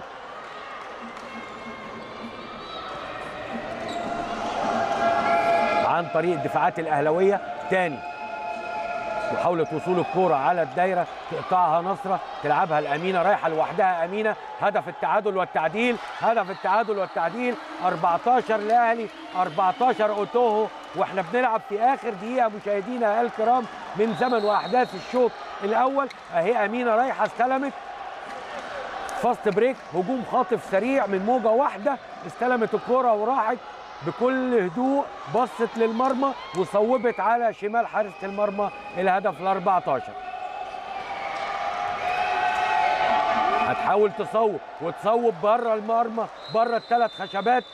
عن طريق الدفاعات الأهلوية تاني محاولة وصول الكرة على الدايرة تقطعها نصرة تلعبها الأمينة رايحة لوحدها أمينة هدف التعادل والتعديل هدف التعادل والتعديل 14 الأهلي 14 أوتوهو واحنا بنلعب في آخر دقيقة مشاهدينا الكرام من زمن وأحداث الشوط الأول أهي أمينة رايحة استلمت فاست بريك هجوم خاطف سريع من موجه واحده استلمت الكره وراحت بكل هدوء بصت للمرمى وصوبت على شمال حارسه المرمى الهدف ال 14 هتحاول تصوب وتصوب بره المرمى بره الثلاث خشبات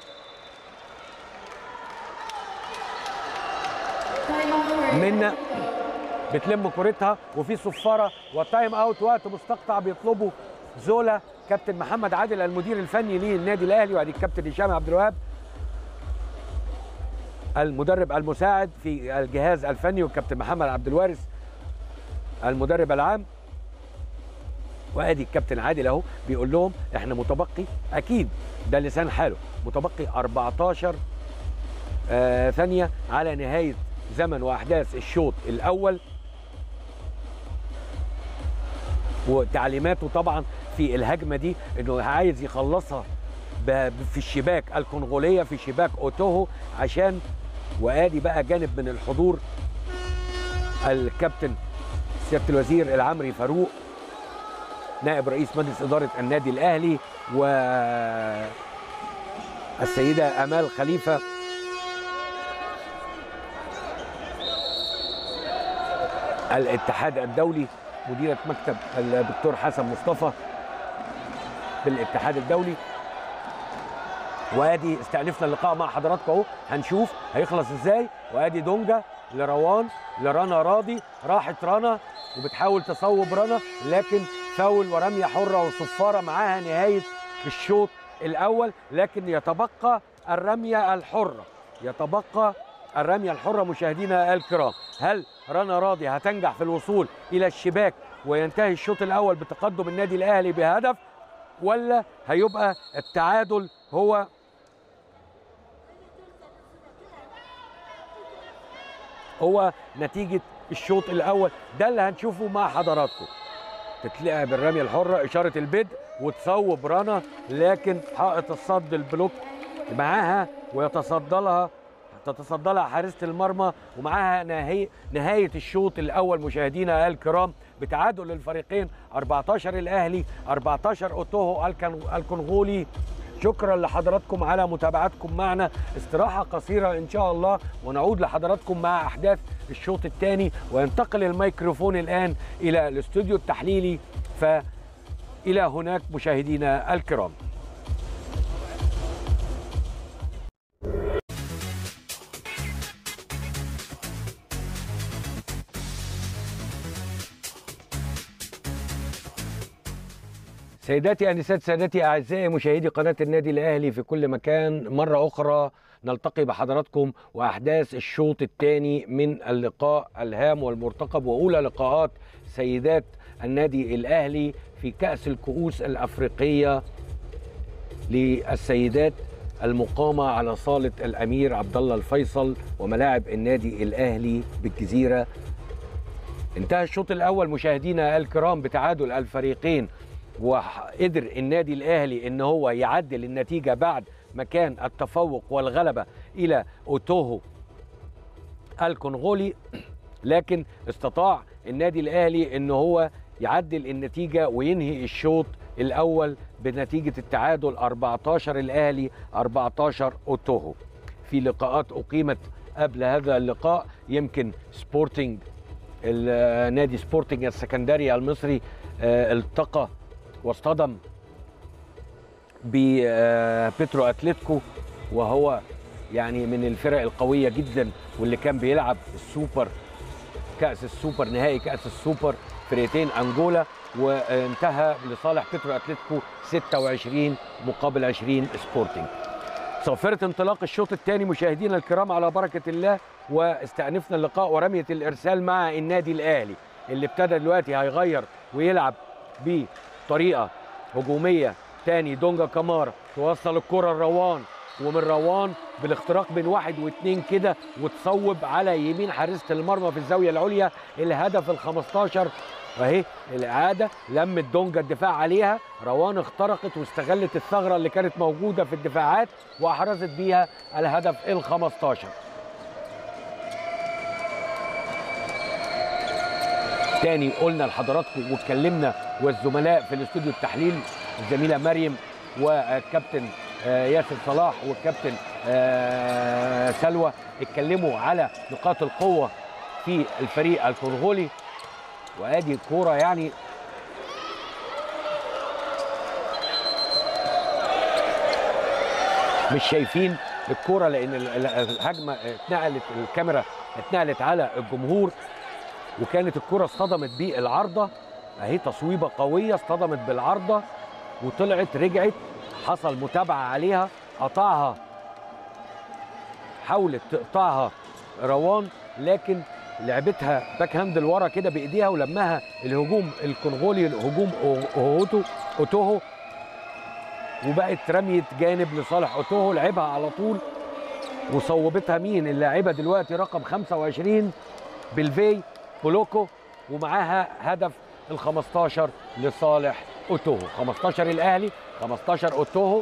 منا بتلم كورتها وفي صفاره وتايم اوت وقت مستقطع بيطلبه زولا كابتن محمد عادل المدير الفني للنادي الاهلي وادي الكابتن هشام عبد الوهاب المدرب المساعد في الجهاز الفني والكابتن محمد عبد الوارث المدرب العام وادي الكابتن عادل اهو بيقول لهم احنا متبقي اكيد ده لسان حاله متبقي 14 آه ثانيه على نهايه زمن واحداث الشوط الاول وتعليماته طبعا في الهجمه دي انه عايز يخلصها ب- في الشباك الكونغوليه في شباك اوتوهو عشان وادي بقى جانب من الحضور الكابتن سياده الوزير العمري فاروق نائب رئيس مجلس اداره النادي الاهلي و السيده امال خليفه الاتحاد الدولي مديرة مكتب الدكتور حسن مصطفى بالاتحاد الدولي وادي استأنفنا اللقاء مع حضراتكم اهو هنشوف هيخلص ازاي وادي دونجا لروان لرنا راضي راحت رنا وبتحاول تصوب رنا لكن فاول ورميه حره وصفاره معاها نهايه الشوط الاول لكن يتبقى الرميه الحره يتبقى الرميه الحره مشاهدينا الكرام هل رنا راضي هتنجح في الوصول الى الشباك وينتهي الشوط الاول بتقدم النادي الاهلي بهدف ولا هيبقى التعادل هو هو نتيجه الشوط الاول ده اللي هنشوفه مع حضراتكم تتلعب الرميه الحره اشاره البدء وتصوب رنا لكن حائط الصد البلوك معاها ويتصدى لها تتصدى لها حارسه المرمى ومعاها نهايه نهايه الشوط الاول مشاهدينا الكرام بتعادل الفريقين 14 الاهلي 14 اوتوهو الكن- الكونغولي شكرا لحضراتكم على متابعتكم معنا استراحة قصيرة إن شاء الله ونعود لحضراتكم مع أحداث الشوط الثاني وينتقل الميكروفون الآن إلى الاستوديو التحليلي فإلى هناك مشاهدينا الكرام سيداتي انسات سادتي اعزائي مشاهدي قناه النادي الاهلي في كل مكان مره اخرى نلتقي بحضراتكم واحداث الشوط الثاني من اللقاء الهام والمرتقب واولى لقاءات سيدات النادي الاهلي في كاس الكؤوس الافريقيه للسيدات المقامه على صاله الامير عبد الله الفيصل وملاعب النادي الاهلي بالجزيره انتهى الشوط الاول مشاهدينا الكرام بتعادل الفريقين وقدر النادي الاهلي ان هو يعدل النتيجه بعد ما كان التفوق والغلبه الى اوتوهو الكونغولي لكن استطاع النادي الاهلي ان هو يعدل النتيجه وينهي الشوط الاول بنتيجه التعادل 14 الاهلي 14 اوتوهو في لقاءات اقيمت قبل هذا اللقاء يمكن سبورتنج النادي سبورتنج السكندري المصري آه، التقى واصطدم ببيترو اتلتيكو وهو يعني من الفرق القويه جدا واللي كان بيلعب السوبر كاس السوبر نهائي كاس السوبر فرقتين انجولا وانتهى لصالح بيترو اتلتيكو 26 مقابل 20 سبورتنج صافرة انطلاق الشوط الثاني مشاهدينا الكرام على بركة الله واستأنفنا اللقاء ورمية الإرسال مع النادي الأهلي اللي ابتدى دلوقتي هيغير ويلعب بطريقة هجومية تاني دونجا كامارا توصل الكرة لروان ومن روان بالاختراق بين واحد واثنين كده وتصوب على يمين حارسة المرمى في الزاوية العليا الهدف ال 15 اهي الاعاده لمت دونجا الدفاع عليها روان اخترقت واستغلت الثغره اللي كانت موجوده في الدفاعات واحرزت بيها الهدف ال 15 تاني قلنا لحضراتكم واتكلمنا والزملاء في الاستوديو التحليل الزميله مريم والكابتن آه، ياسر صلاح والكابتن آه، سلوى اتكلموا على نقاط القوه في الفريق الكونغولي وادي كوره يعني مش شايفين الكوره لان ال- ال- الهجمه اتنقلت الكاميرا اتنقلت على الجمهور وكانت الكره اصطدمت بالعارضه اهي تصويبه قويه اصطدمت بالعارضه وطلعت رجعت حصل متابعه عليها قطعها حاولت تقطعها روان لكن لعبتها باك هاند لورا كده بايديها ولمها الهجوم الكونغولي الهجوم أو- اوهوتو اوتوهو وبقت رميه جانب لصالح اوتوهو لعبها على طول وصوبتها مين اللاعبه دلوقتي رقم 25 بالفي بولوكو ومعاها هدف ال 15 لصالح اوتوهو 15 الاهلي 15 اوتوهو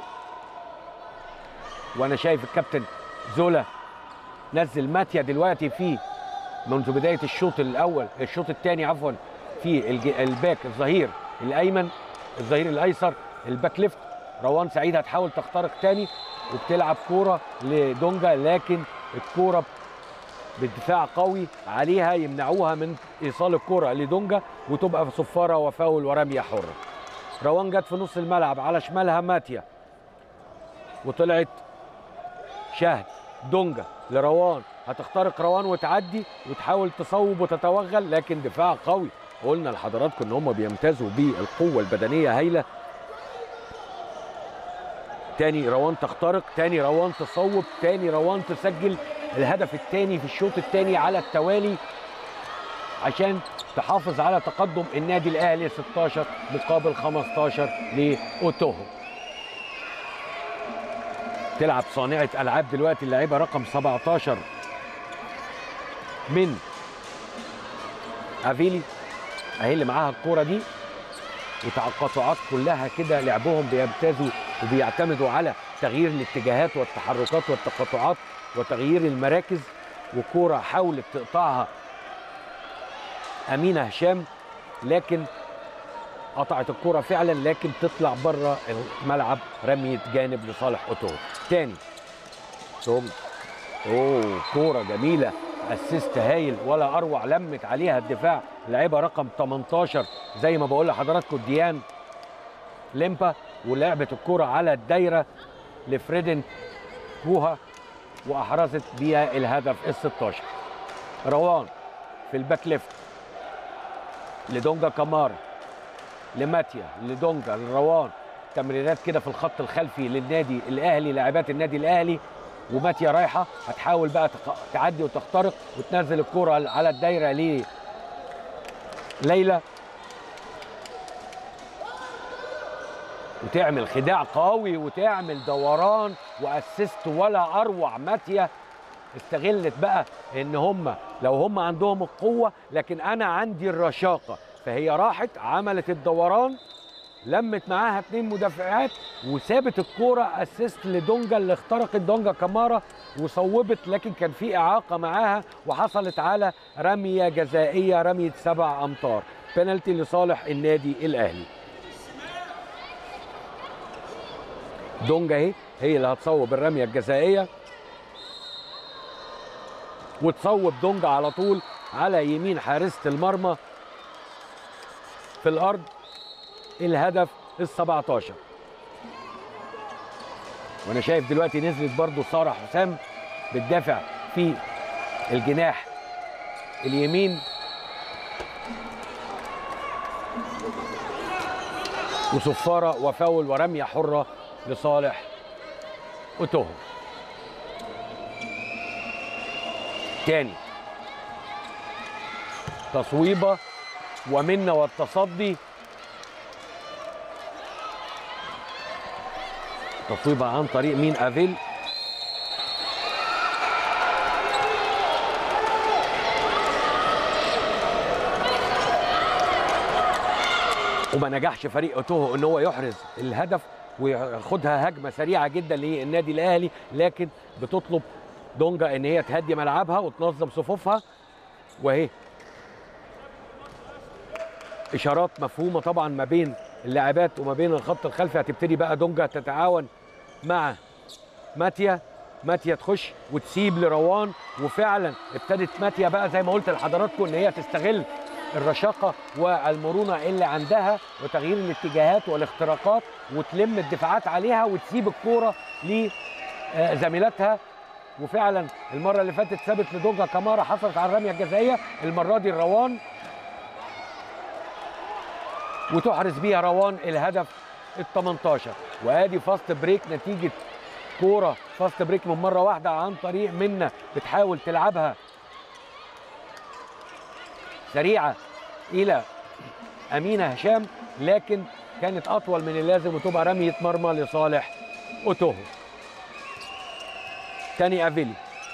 وانا شايف الكابتن زولا نزل ماتيا دلوقتي في منذ بدايه الشوط الاول الشوط الثاني عفوا في الج- الباك الظهير الايمن الظهير الايسر الباك ليفت روان سعيد هتحاول تخترق تاني وبتلعب كوره لدونجا لكن الكوره بدفاع قوي عليها يمنعوها من ايصال الكره لدونجا وتبقى في صفاره وفاول ورميه حره روان جت في نص الملعب على شمالها ماتيا وطلعت شهد دونجا لروان هتخترق روان وتعدي وتحاول تصوب وتتوغل لكن دفاع قوي قلنا لحضراتكم ان هم بيمتازوا بالقوه البدنيه هايله تاني روان تخترق تاني روان تصوب تاني روان تسجل الهدف الثاني في الشوط الثاني على التوالي عشان تحافظ على تقدم النادي الاهلي 16 مقابل 15 لاوتوهو تلعب صانعه العاب دلوقتي اللاعبه رقم 17 من افيلي اهي اللي معاها الكوره دي وتقاطعات كلها كده لعبهم بيمتازوا وبيعتمدوا على تغيير الاتجاهات والتحركات والتقاطعات وتغيير المراكز وكوره حاولت تقطعها امينه هشام لكن قطعت الكوره فعلا لكن تطلع بره الملعب رميه جانب لصالح اوتو تاني ثم اوه كوره جميله اسيست هايل ولا اروع لمت عليها الدفاع لعيبه رقم 18 زي ما بقول لحضراتكم ديان ليمبا ولعبت الكوره على الدايره لفريدن كوها واحرزت بيها الهدف ال 16 روان في الباك ليفت لدونجا كامارا لماتيا لدونجا لروان تمريرات كده في الخط الخلفي للنادي الاهلي لاعبات النادي الاهلي وماتيا رايحه هتحاول بقى تق- تعدي وتخترق وتنزل الكره على الدايره ل ليلى وتعمل خداع قوي وتعمل دوران واسيست ولا اروع ماتيا استغلت بقى ان هم لو هم عندهم القوه لكن انا عندي الرشاقه فهي راحت عملت الدوران لمت معاها اتنين مدافعات وسابت الكوره اسيست لدونجا اللي اخترقت دونجا كامارا وصوبت لكن كان في اعاقه معاها وحصلت على رميه جزائيه رميه سبع امتار بنالتي لصالح النادي الاهلي دونجا اهي هي اللي هتصوب الرميه الجزائيه وتصوب دونجا على طول على يمين حارسه المرمى في الارض الهدف ال 17 وانا شايف دلوقتي نزلت برضو ساره حسام بتدافع في الجناح اليمين وصفاره وفاول ورميه حره لصالح اوتوهو تاني تصويبه ومنا والتصدي تصويبه عن طريق مين افيل وما نجحش فريق اوتوهو ان هو يحرز الهدف وياخدها هجمه سريعه جدا للنادي الاهلي لكن بتطلب دونجا ان هي تهدي ملعبها وتنظم صفوفها وهي اشارات مفهومه طبعا ما بين اللاعبات وما بين الخط الخلفي هتبتدي بقى دونجا تتعاون مع ماتيا ماتيا تخش وتسيب لروان وفعلا ابتدت ماتيا بقى زي ما قلت لحضراتكم ان هي تستغل الرشاقه والمرونه اللي عندها وتغيير الاتجاهات والاختراقات وتلم الدفاعات عليها وتسيب الكوره لزميلاتها وفعلا المره اللي فاتت سابت لدونجا كامارا حصلت على الرميه الجزائيه المره دي الروان وتحرز بيها روان الهدف ال 18 وادي فاست بريك نتيجه كوره فاست بريك من مره واحده عن طريق منا بتحاول تلعبها سريعه الى امينه هشام لكن كانت اطول من اللازم وتبقى رميه مرمى لصالح اوتوهو تاني افيلي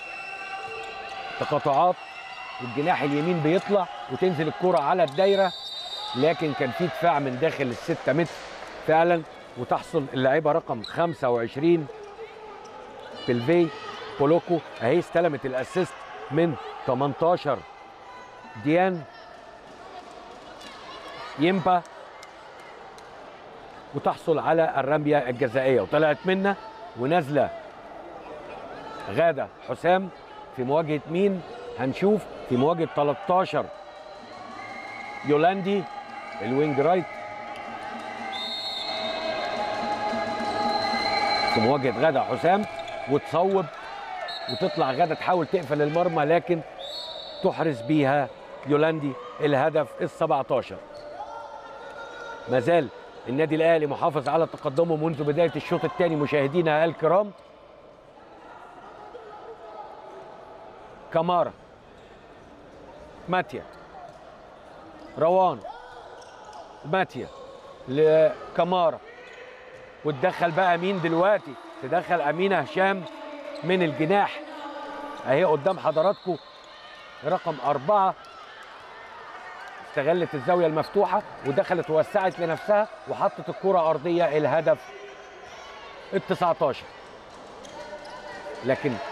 تقاطعات والجناح اليمين بيطلع وتنزل الكرة على الدايرة لكن كان في دفاع من داخل الستة متر فعلا وتحصل اللاعبة رقم 25 بلفي بولوكو اهي استلمت الاسيست من 18 ديان يمبا وتحصل على الرمية الجزائية وطلعت منا ونازلة غادة حسام في مواجهة مين هنشوف في مواجهة 13 يولاندي الوينج رايت في مواجهة غادة حسام وتصوب وتطلع غادة تحاول تقفل المرمى لكن تحرز بيها يولاندي الهدف ال 17 ما زال النادي الاهلي محافظ على تقدمه منذ بدايه الشوط الثاني مشاهدينا الكرام كامارا ماتيا روان ماتيا لكامارا وتدخل بقى مين دلوقتي تدخل امينه هشام من الجناح اهي قدام حضراتكم رقم أربعة استغلت الزاوية المفتوحة ودخلت ووسعت لنفسها وحطت الكرة أرضية الهدف ال 19 لكن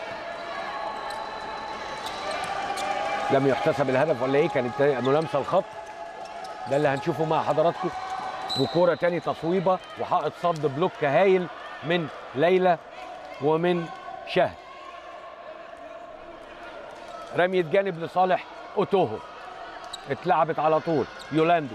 لم يحتسب الهدف ولا ايه كانت ملامسه الخط ده اللي هنشوفه مع حضراتكم وكوره تاني تصويبه وحائط صد بلوك هايل من ليلى ومن شهد رمية جانب لصالح اوتوهو اتلعبت على طول يولاندي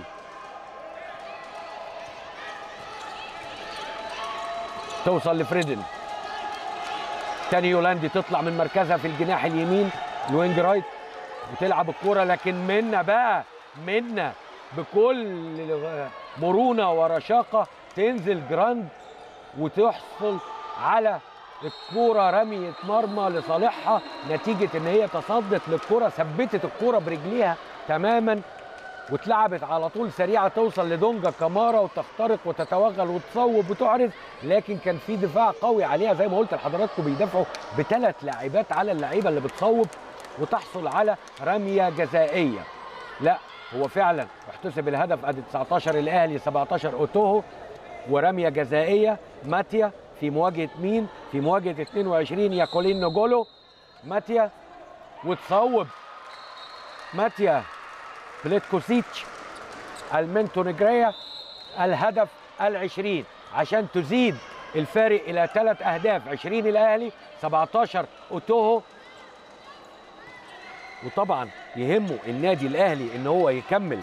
توصل لفريدن تاني يولاندي تطلع من مركزها في الجناح اليمين الوينج رايت وتلعب الكرة لكن منا بقى منا بكل مرونة ورشاقة تنزل جراند وتحصل على الكرة رمية مرمى لصالحها نتيجة ان هي تصدت للكرة ثبتت الكرة برجليها تماما واتلعبت على طول سريعة توصل لدونجا كامارا وتخترق وتتوغل وتصوب وتعرض لكن كان في دفاع قوي عليها زي ما قلت لحضراتكم بيدافعوا بثلاث لاعبات على اللعيبة اللي بتصوب وتحصل على رمية جزائية لا هو فعلا احتسب الهدف ادي 19 الاهلي 17 اوتوهو ورمية جزائية ماتيا في مواجهة مين؟ في مواجهة 22 ياكولين نوجولو ماتيا وتصوب ماتيا بليتكوسيتش المنتو نجريا الهدف العشرين عشان تزيد الفارق إلى ثلاث أهداف 20 الأهلي 17 أوتوهو وطبعا يهمه النادي الأهلي إن هو يكمل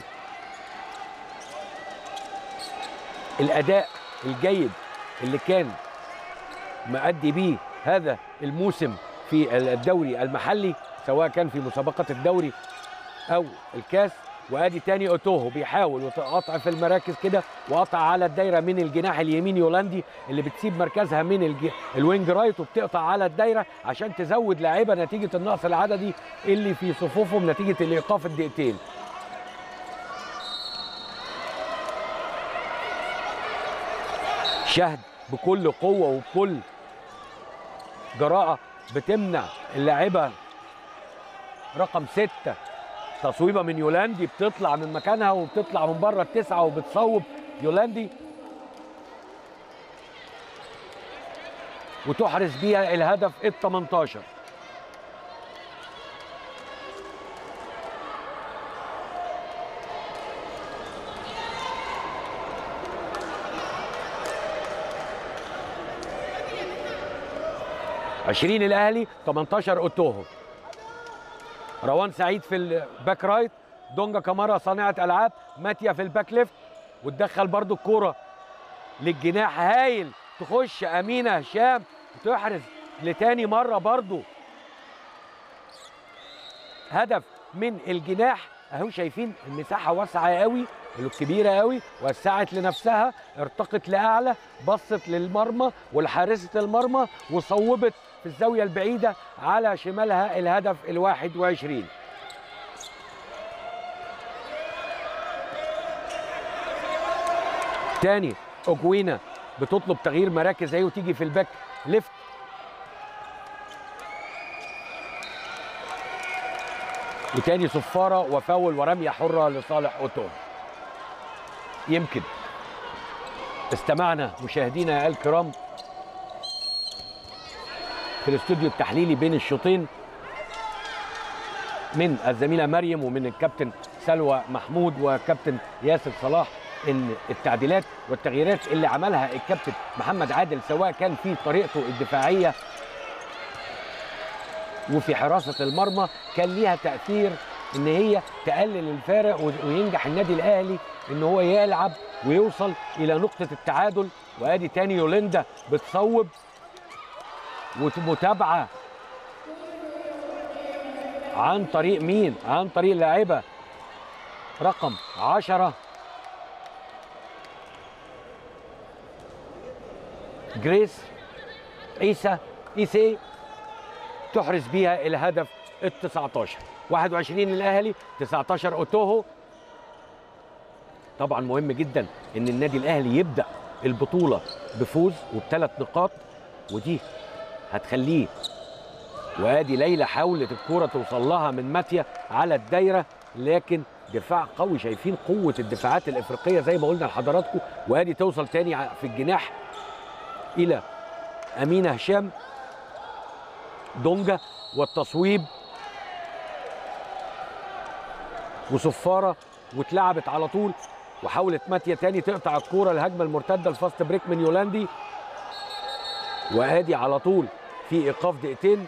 الأداء الجيد اللي كان مأدي بيه هذا الموسم في الدوري المحلي سواء كان في مسابقة الدوري أو الكاس وادي تاني اوتوهو بيحاول وقطع في المراكز كده وقطع على الدايره من الجناح اليمين يولندي اللي بتسيب مركزها من الج... الوينج رايت وبتقطع على الدايره عشان تزود لاعيبه نتيجه النقص العددي اللي في صفوفهم نتيجه الايقاف الدقيقتين شهد بكل قوه وبكل جراءه بتمنع اللاعبه رقم ستة تصويبه من يولندي بتطلع من مكانها وبتطلع من بره التسعه وبتصوب يولندي وتحرز بيها الهدف ال 18 20 الاهلي 18 اوتوهو روان سعيد في الباك رايت دونجا كامارا صانعه العاب ماتيا في الباك ليفت وتدخل برضو الكوره للجناح هايل تخش امينه هشام تحرز لتاني مره برضو هدف من الجناح اهو شايفين المساحه واسعه قوي الكبيره قوي وسعت لنفسها ارتقت لاعلى بصت للمرمى ولحارسه المرمى وصوبت في الزاويه البعيده على شمالها الهدف الواحد وعشرين تاني اوجوينا بتطلب تغيير مراكز اهي وتيجي في الباك ليفت وتاني صفاره وفاول ورميه حره لصالح اوتو يمكن استمعنا مشاهدينا الكرام في الاستوديو التحليلي بين الشوطين من الزميله مريم ومن الكابتن سلوى محمود وكابتن ياسر صلاح ان التعديلات والتغييرات اللي عملها الكابتن محمد عادل سواء كان في طريقته الدفاعيه وفي حراسه المرمى كان ليها تاثير ان هي تقلل الفارق وينجح النادي الاهلي ان هو يلعب ويوصل الى نقطه التعادل وادي تاني يولندا بتصوب ومتابعه عن طريق مين؟ عن طريق لاعبه رقم عشرة جريس عيسى ايسي تحرز بيها الهدف ال 19 21 الاهلي 19 اوتوهو طبعا مهم جدا ان النادي الاهلي يبدا البطوله بفوز وبثلاث نقاط ودي هتخليه وادي ليلى حاولت الكوره توصل لها من ماتيا على الدايره لكن دفاع قوي شايفين قوه الدفاعات الافريقيه زي ما قلنا لحضراتكم وادي توصل تاني في الجناح الى امينه هشام دونجا والتصويب وصفاره واتلعبت على طول وحاولت ماتيا تاني تقطع الكوره الهجمه المرتده الفاست بريك من يولاندي وادي على طول في ايقاف دقيقتين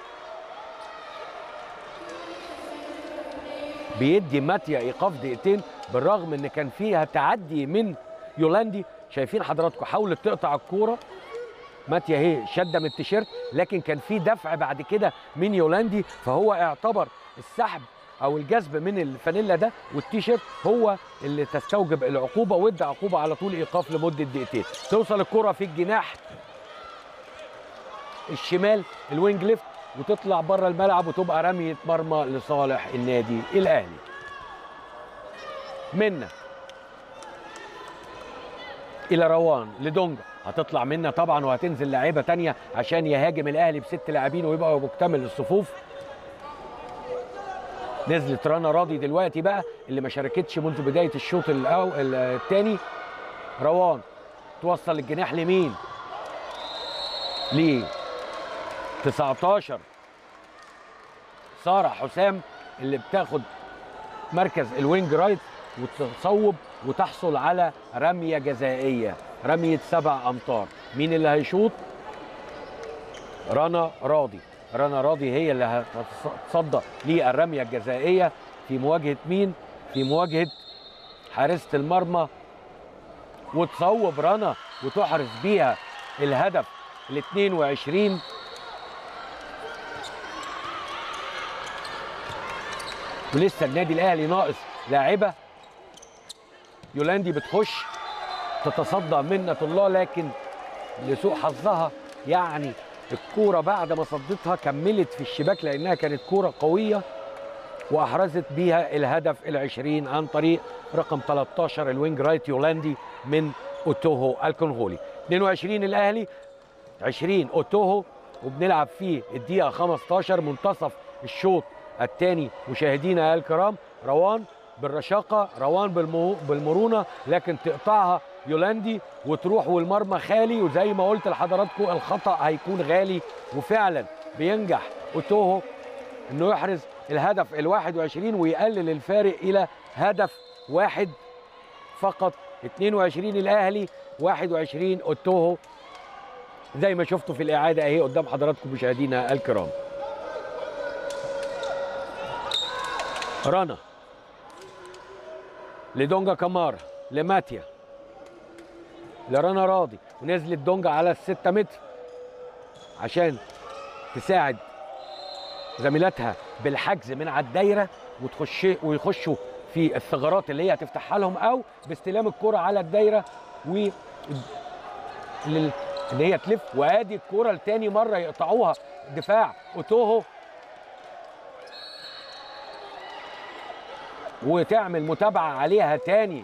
بيدي ماتيا ايقاف دقيقتين بالرغم ان كان فيها تعدي من يولاندي شايفين حضراتكم حاولت تقطع الكوره ماتيا هي شده من التيشيرت لكن كان في دفع بعد كده من يولاندي فهو اعتبر السحب او الجذب من الفانيلا ده والتيشيرت هو اللي تستوجب العقوبه وادى عقوبه على طول ايقاف لمده دقيقتين توصل الكره في الجناح الشمال الوينج ليفت وتطلع بره الملعب وتبقى رميه مرمى لصالح النادي الاهلي منا الى روان لدونجا هتطلع منا طبعا وهتنزل لاعيبه تانية عشان يهاجم الاهلي بست لاعبين ويبقى مكتمل الصفوف نزلت رنا راضي دلوقتي بقى اللي ما شاركتش منذ بدايه الشوط الأو... الثاني روان توصل الجناح لمين ليه 19 ساره حسام اللي بتاخد مركز الوينج رايت وتصوب وتحصل على رميه جزائيه رميه سبع امتار مين اللي هيشوط رنا راضي رنا راضي هي اللي هتصدى للرميه الجزائيه في مواجهه مين في مواجهه حارسه المرمى وتصوب رنا وتحرز بيها الهدف ال 22 ولسه النادي الاهلي ناقص لاعبه يولاندي بتخش تتصدى منة الله لكن لسوء حظها يعني الكورة بعد ما صدتها كملت في الشباك لأنها كانت كورة قوية وأحرزت بيها الهدف العشرين عن طريق رقم 13 الوينج رايت يولاندي من أوتوهو الكونغولي 22 الأهلي 20 أوتوهو وبنلعب فيه الدقيقة 15 منتصف الشوط الثاني مشاهدينا الكرام روان بالرشاقه روان بالمو... بالمرونه لكن تقطعها يولاندي وتروح والمرمى خالي وزي ما قلت لحضراتكم الخطا هيكون غالي وفعلا بينجح اوتوهو انه يحرز الهدف ال 21 ويقلل الفارق الى هدف واحد فقط 22 الاهلي 21 اوتوهو زي ما شفتوا في الاعاده اهي قدام حضراتكم مشاهدينا الكرام رنا لدونجا كامارا لماتيا لرنا راضي ونزلت دونجا على الستة متر عشان تساعد زميلاتها بالحجز من على الدايره وتخش ويخشوا في الثغرات اللي هي هتفتحها لهم او باستلام الكره على الدايره و لل- ان هي تلف وادي الكره لتاني مره يقطعوها دفاع اوتوهو وتعمل متابعه عليها تاني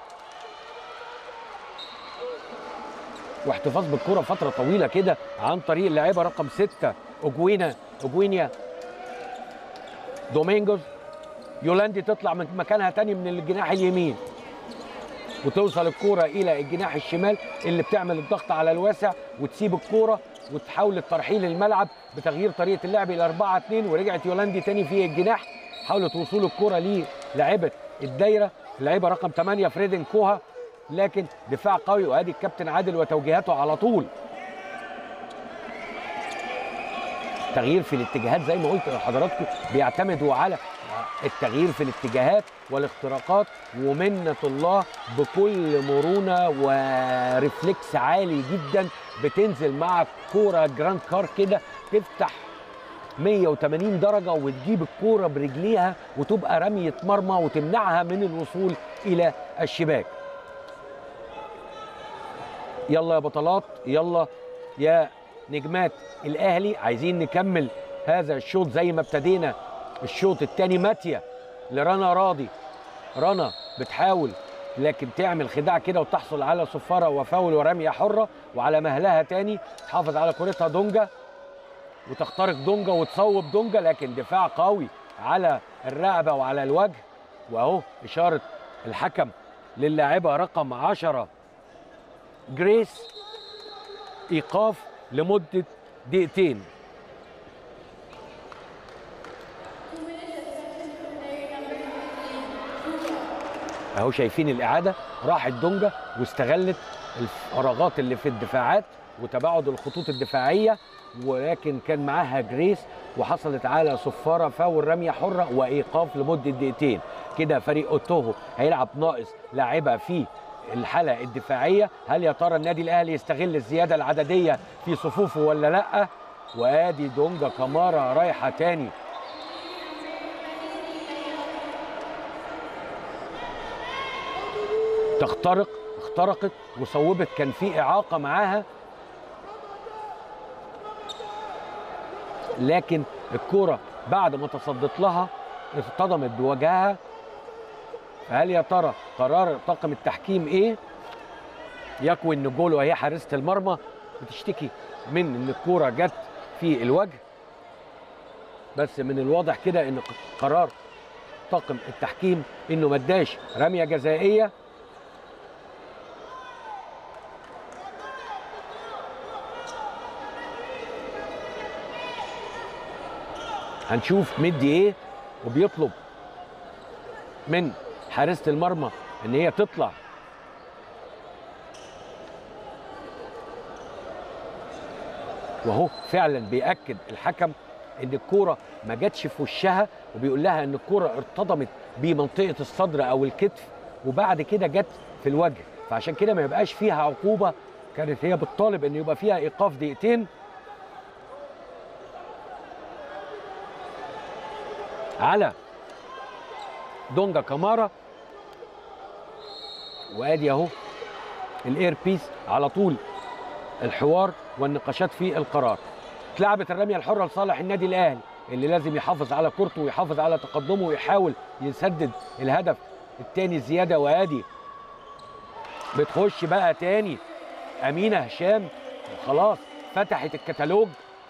واحتفاظ بالكره فتره طويله كده عن طريق اللاعبه رقم ستة اوجوينا اوجوينيا دومينجوز يولاندي تطلع من مكانها تاني من الجناح اليمين وتوصل الكوره الى الجناح الشمال اللي بتعمل الضغط على الواسع وتسيب الكوره وتحاول الترحيل الملعب بتغيير طريقه اللعب الى 4 2 ورجعت يولاندي تاني في الجناح حاولت وصول الكوره للاعبه الدايره اللاعبه رقم 8 فريدن كوها لكن دفاع قوي وادي الكابتن عادل وتوجيهاته على طول تغيير في الاتجاهات زي ما قلت لحضراتكم بيعتمدوا على التغيير في الاتجاهات والاختراقات ومنة الله بكل مرونة ورفلكس عالي جدا بتنزل مع كورة جراند كار كده تفتح 180 درجة وتجيب الكورة برجليها وتبقى رمية مرمى وتمنعها من الوصول إلى الشباك يلا يا بطلات يلا يا نجمات الاهلي عايزين نكمل هذا الشوط زي ما ابتدينا الشوط الثاني ماتيا لرنا راضي رنا بتحاول لكن تعمل خداع كده وتحصل على صفاره وفاول ورميه حره وعلى مهلها تاني تحافظ على كورتها دونجا وتخترق دونجا وتصوب دونجا لكن دفاع قوي على الرقبه وعلى الوجه واهو اشاره الحكم للاعبه رقم 10 جريس ايقاف لمده دقيقتين اهو شايفين الاعاده راحت دونجا واستغلت الفراغات اللي في الدفاعات وتباعد الخطوط الدفاعيه ولكن كان معاها جريس وحصلت على صفاره فاول رميه حره وايقاف لمده دقيقتين كده فريق اوتوهو هيلعب ناقص لاعبه في الحاله الدفاعيه هل يا ترى النادي الاهلي يستغل الزياده العدديه في صفوفه ولا لا وادي دونجا كامارا رايحه تاني تخترق اخترقت وصوبت كان في اعاقه معاها لكن الكرة بعد ما تصدت لها اصطدمت بوجهها فهل يا ترى قرار طاقم التحكيم ايه؟ يكوي ان جول وهي حارسة المرمى بتشتكي من ان الكرة جت في الوجه بس من الواضح كده ان قرار طاقم التحكيم انه ما اداش رميه جزائيه هنشوف مدي ايه وبيطلب من حارسه المرمى ان هي تطلع وهو فعلا بياكد الحكم ان الكوره ما جاتش في وشها وبيقول لها ان الكوره ارتطمت بمنطقه الصدر او الكتف وبعد كده جت في الوجه فعشان كده ما يبقاش فيها عقوبه كانت هي بتطالب ان يبقى فيها ايقاف دقيقتين على دونجا كامارا وادي اهو الاير بيس على طول الحوار والنقاشات في القرار اتلعبت الرميه الحره لصالح النادي الاهلي اللي لازم يحافظ على كورته ويحافظ على تقدمه ويحاول يسدد الهدف الثاني زياده وادي بتخش بقى تاني امينه هشام خلاص فتحت الكتالوج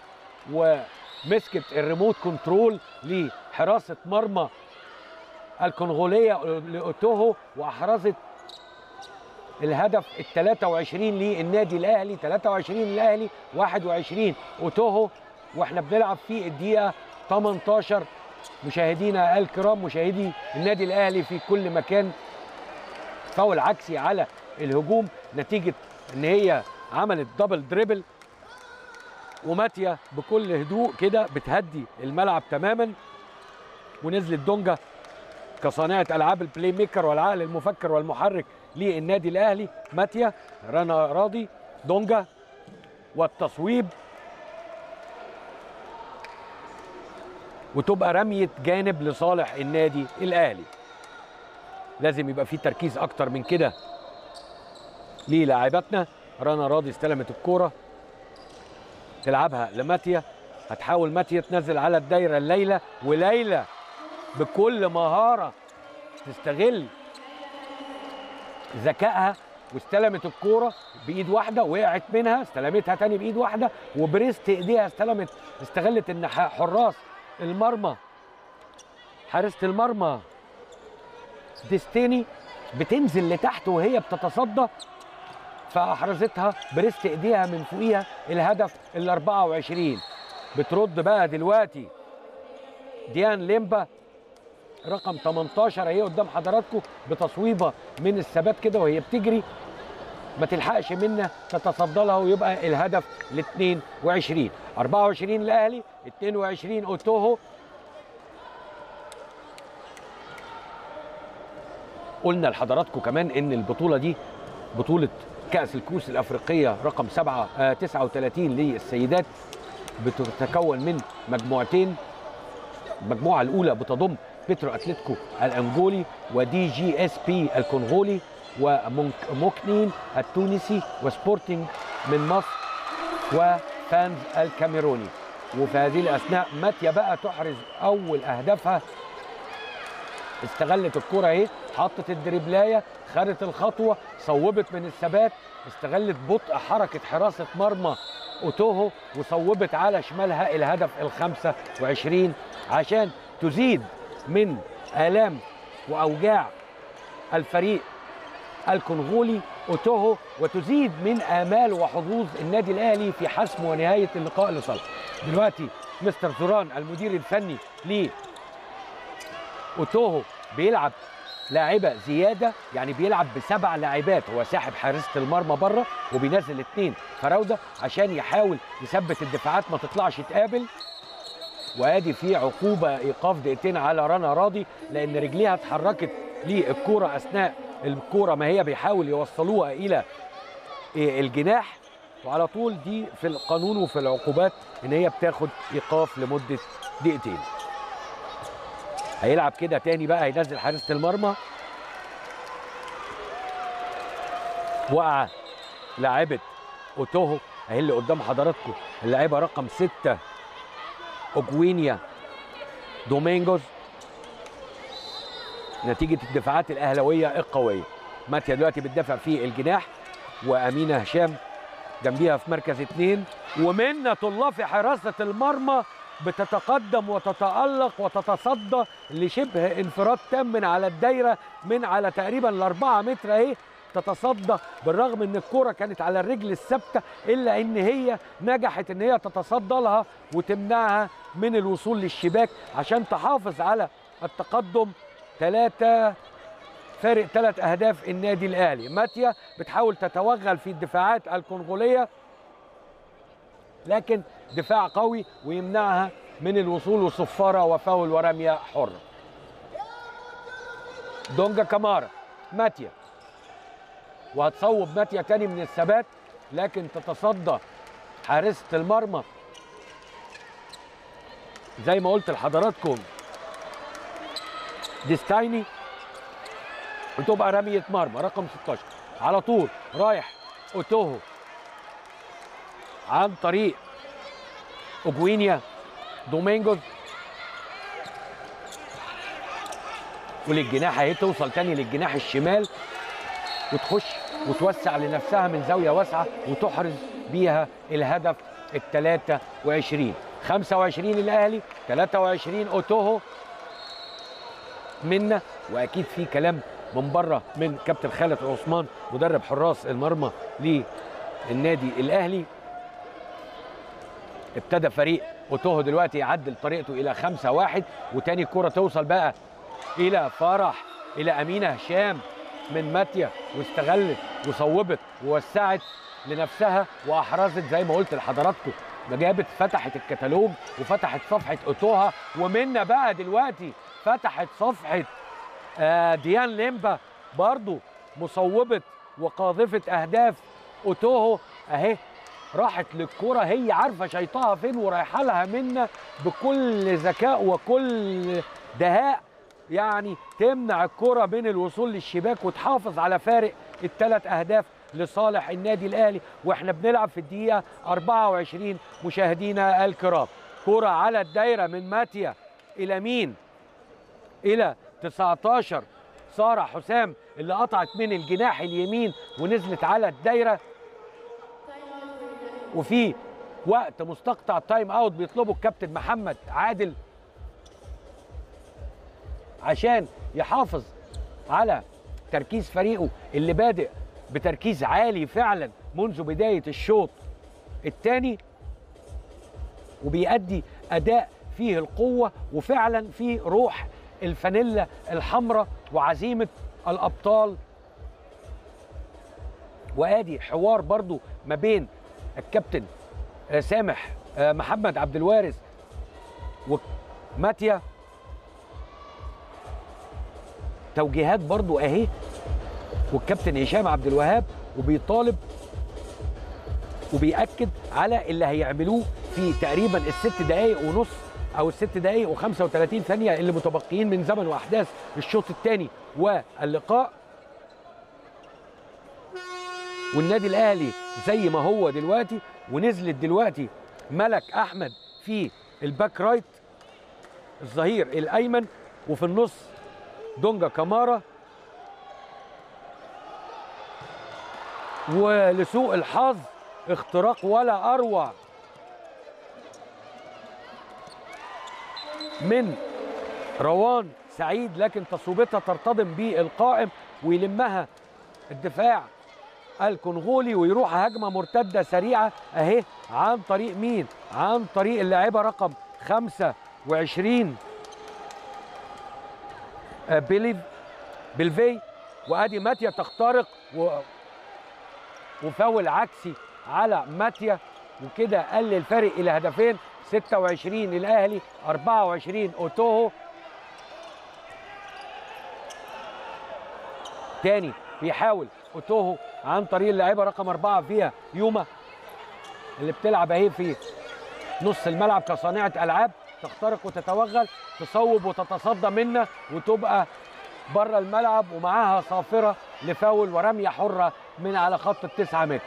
ومسكت الريموت كنترول لحراسه مرمى الكونغوليه لاوتوهو واحرزت الهدف ال 23 للنادي الاهلي 23 للاهلي 21 اوتوهو واحنا بنلعب في الدقيقه 18 مشاهدينا الكرام مشاهدي النادي الاهلي في كل مكان فاول عكسي على الهجوم نتيجه ان هي عملت دبل دريبل وماتيا بكل هدوء كده بتهدي الملعب تماما ونزلت دونجا كصانعة ألعاب البلاي ميكر والعقل المفكر والمحرك للنادي الأهلي ماتيا رنا راضي دونجا والتصويب وتبقى رمية جانب لصالح النادي الأهلي لازم يبقى في تركيز أكتر من كده للاعباتنا رنا راضي استلمت الكورة تلعبها لماتيا هتحاول ماتيا تنزل على الدايرة الليلة وليلى بكل مهارة تستغل ذكائها واستلمت الكورة بإيد واحدة وقعت منها استلمتها تاني بإيد واحدة وبريست إيديها استلمت استغلت إن ح- حراس المرمى حارسة المرمى ديستيني بتنزل لتحت وهي بتتصدى فأحرزتها بريست إيديها من فوقيها الهدف ال 24 بترد بقى دلوقتي ديان ليمبا رقم 18 اهي قدام حضراتكم بتصويبه من الثبات كده وهي بتجري ما تلحقش منا تتصدى لها ويبقى الهدف ل 22 24 الاهلي 22 اوتوهو قلنا لحضراتكم كمان ان البطوله دي بطوله كاس الكؤوس الافريقيه رقم 7 آه 39 للسيدات بتتكون من مجموعتين المجموعه الاولى بتضم بيترو اتلتيكو الانجولي ودي جي اس بي الكونغولي وموكنين التونسي وسبورتنج من مصر وفانز الكاميروني وفي هذه الاثناء ماتيا بقى تحرز اول اهدافها استغلت الكرة اهي حطت الدريبلايه خدت الخطوه صوبت من الثبات استغلت بطء حركه حراسه مرمى اوتوهو وصوبت على شمالها الهدف ال 25 عشان تزيد من الام واوجاع الفريق الكونغولي اوتوهو وتزيد من امال وحظوظ النادي الاهلي في حسم ونهايه اللقاء لصالحه. دلوقتي مستر زوران المدير الفني ل اوتوهو بيلعب لاعبه زياده يعني بيلعب بسبع لاعبات هو ساحب حارسه المرمى بره وبينزل اثنين فراوده عشان يحاول يثبت الدفاعات ما تطلعش تقابل وادي في عقوبه ايقاف دقيقتين على رنا راضي لان رجليها اتحركت للكوره اثناء الكوره ما هي بيحاول يوصلوها الى الجناح وعلى طول دي في القانون وفي العقوبات ان هي بتاخد ايقاف لمده دقيقتين هيلعب كده تاني بقى هينزل حارسه المرمى وقع لاعبه اوتوهو اهي اللي قدام حضراتكم اللاعبه رقم ستة اوجوينيا دومينجوز نتيجة الدفاعات الأهلوية القوية ماتيا دلوقتي بتدافع في الجناح وأمينة هشام جنبيها في مركز اثنين ومنة الله في حراسة المرمى بتتقدم وتتألق وتتصدى لشبه انفراد تام من على الدايرة من على تقريبا الأربعة متر أهي تتصدى بالرغم ان الكرة كانت على الرجل الثابتة الا ان هي نجحت ان هي تتصدى لها وتمنعها من الوصول للشباك عشان تحافظ على التقدم ثلاثة فارق ثلاث اهداف النادي الاهلي ماتيا بتحاول تتوغل في الدفاعات الكونغولية لكن دفاع قوي ويمنعها من الوصول وصفارة وفاول ورمية حرة دونجا كامارا ماتيا وهتصوب ماتيا تاني من الثبات لكن تتصدى حارسة المرمى زي ما قلت لحضراتكم ديستايني وتبقى رمية مرمى رقم 16 على طول رايح اوتوهو عن طريق اوجوينيا دومينجوز وللجناح اهي توصل تاني للجناح الشمال وتخش وتوسع لنفسها من زاويه واسعه وتحرز بيها الهدف ال 23 25 الاهلي 23 اوتوهو منا واكيد في كلام من بره من كابتن خالد عثمان مدرب حراس المرمى للنادي الاهلي ابتدى فريق اوتوهو دلوقتي يعدل طريقته الى 5 1 وتاني كرة توصل بقى الى فرح الى امينه هشام من ماتيا واستغلت وصوبت ووسعت لنفسها واحرزت زي ما قلت لحضراتكم ما جابت فتحت الكتالوج وفتحت صفحه اوتوها ومنا بقى دلوقتي فتحت صفحه آه، ديان ليمبا برضو مصوبه وقاذفه اهداف اوتوهو اهي راحت للكرة هي عارفة شيطها فين ورايحة لها منا بكل ذكاء وكل دهاء يعني تمنع الكرة بين الوصول للشباك وتحافظ على فارق الثلاث أهداف لصالح النادي الأهلي وإحنا بنلعب في الدقيقة 24 مشاهدينا الكرام كرة على الدايرة من ماتيا إلى مين؟ إلى 19 سارة حسام اللي قطعت من الجناح اليمين ونزلت على الدايرة وفي وقت مستقطع تايم اوت بيطلبه الكابتن محمد عادل عشان يحافظ على تركيز فريقه اللي بادئ بتركيز عالي فعلا منذ بدايه الشوط الثاني وبيأدي اداء فيه القوه وفعلا فيه روح الفانيلا الحمراء وعزيمه الابطال وادي حوار برضو ما بين الكابتن آه، سامح آه، محمد عبد الوارث وماتيا توجيهات برضو اهي والكابتن هشام عبد الوهاب وبيطالب وبيأكد على اللي هيعملوه في تقريبا الست دقايق ونص او الست دقايق و35 ثانيه اللي متبقيين من زمن واحداث الشوط الثاني واللقاء والنادي الاهلي زي ما هو دلوقتي ونزلت دلوقتي ملك احمد في الباك رايت الظهير الايمن وفي النص دونجا كامارا ولسوء الحظ اختراق ولا اروع من روان سعيد لكن تصويبتها ترتطم بالقائم ويلمها الدفاع الكونغولي ويروح هجمه مرتده سريعه اهي عن طريق مين؟ عن طريق اللاعبه رقم 25 آه، بيليف بلفي وادي ماتيا تخترق و وفاول عكسي على ماتيا وكده قل الفارق الى هدفين 26 الاهلي 24 اوتوهو تاني بيحاول اوتوهو عن طريق اللاعيبه رقم اربعه فيها يوما اللي بتلعب اهي في نص الملعب كصانعه العاب تخترق وتتوغل تصوب وتتصدى منا وتبقى بره الملعب ومعاها صافره لفاول ورميه حره من على خط التسعة متر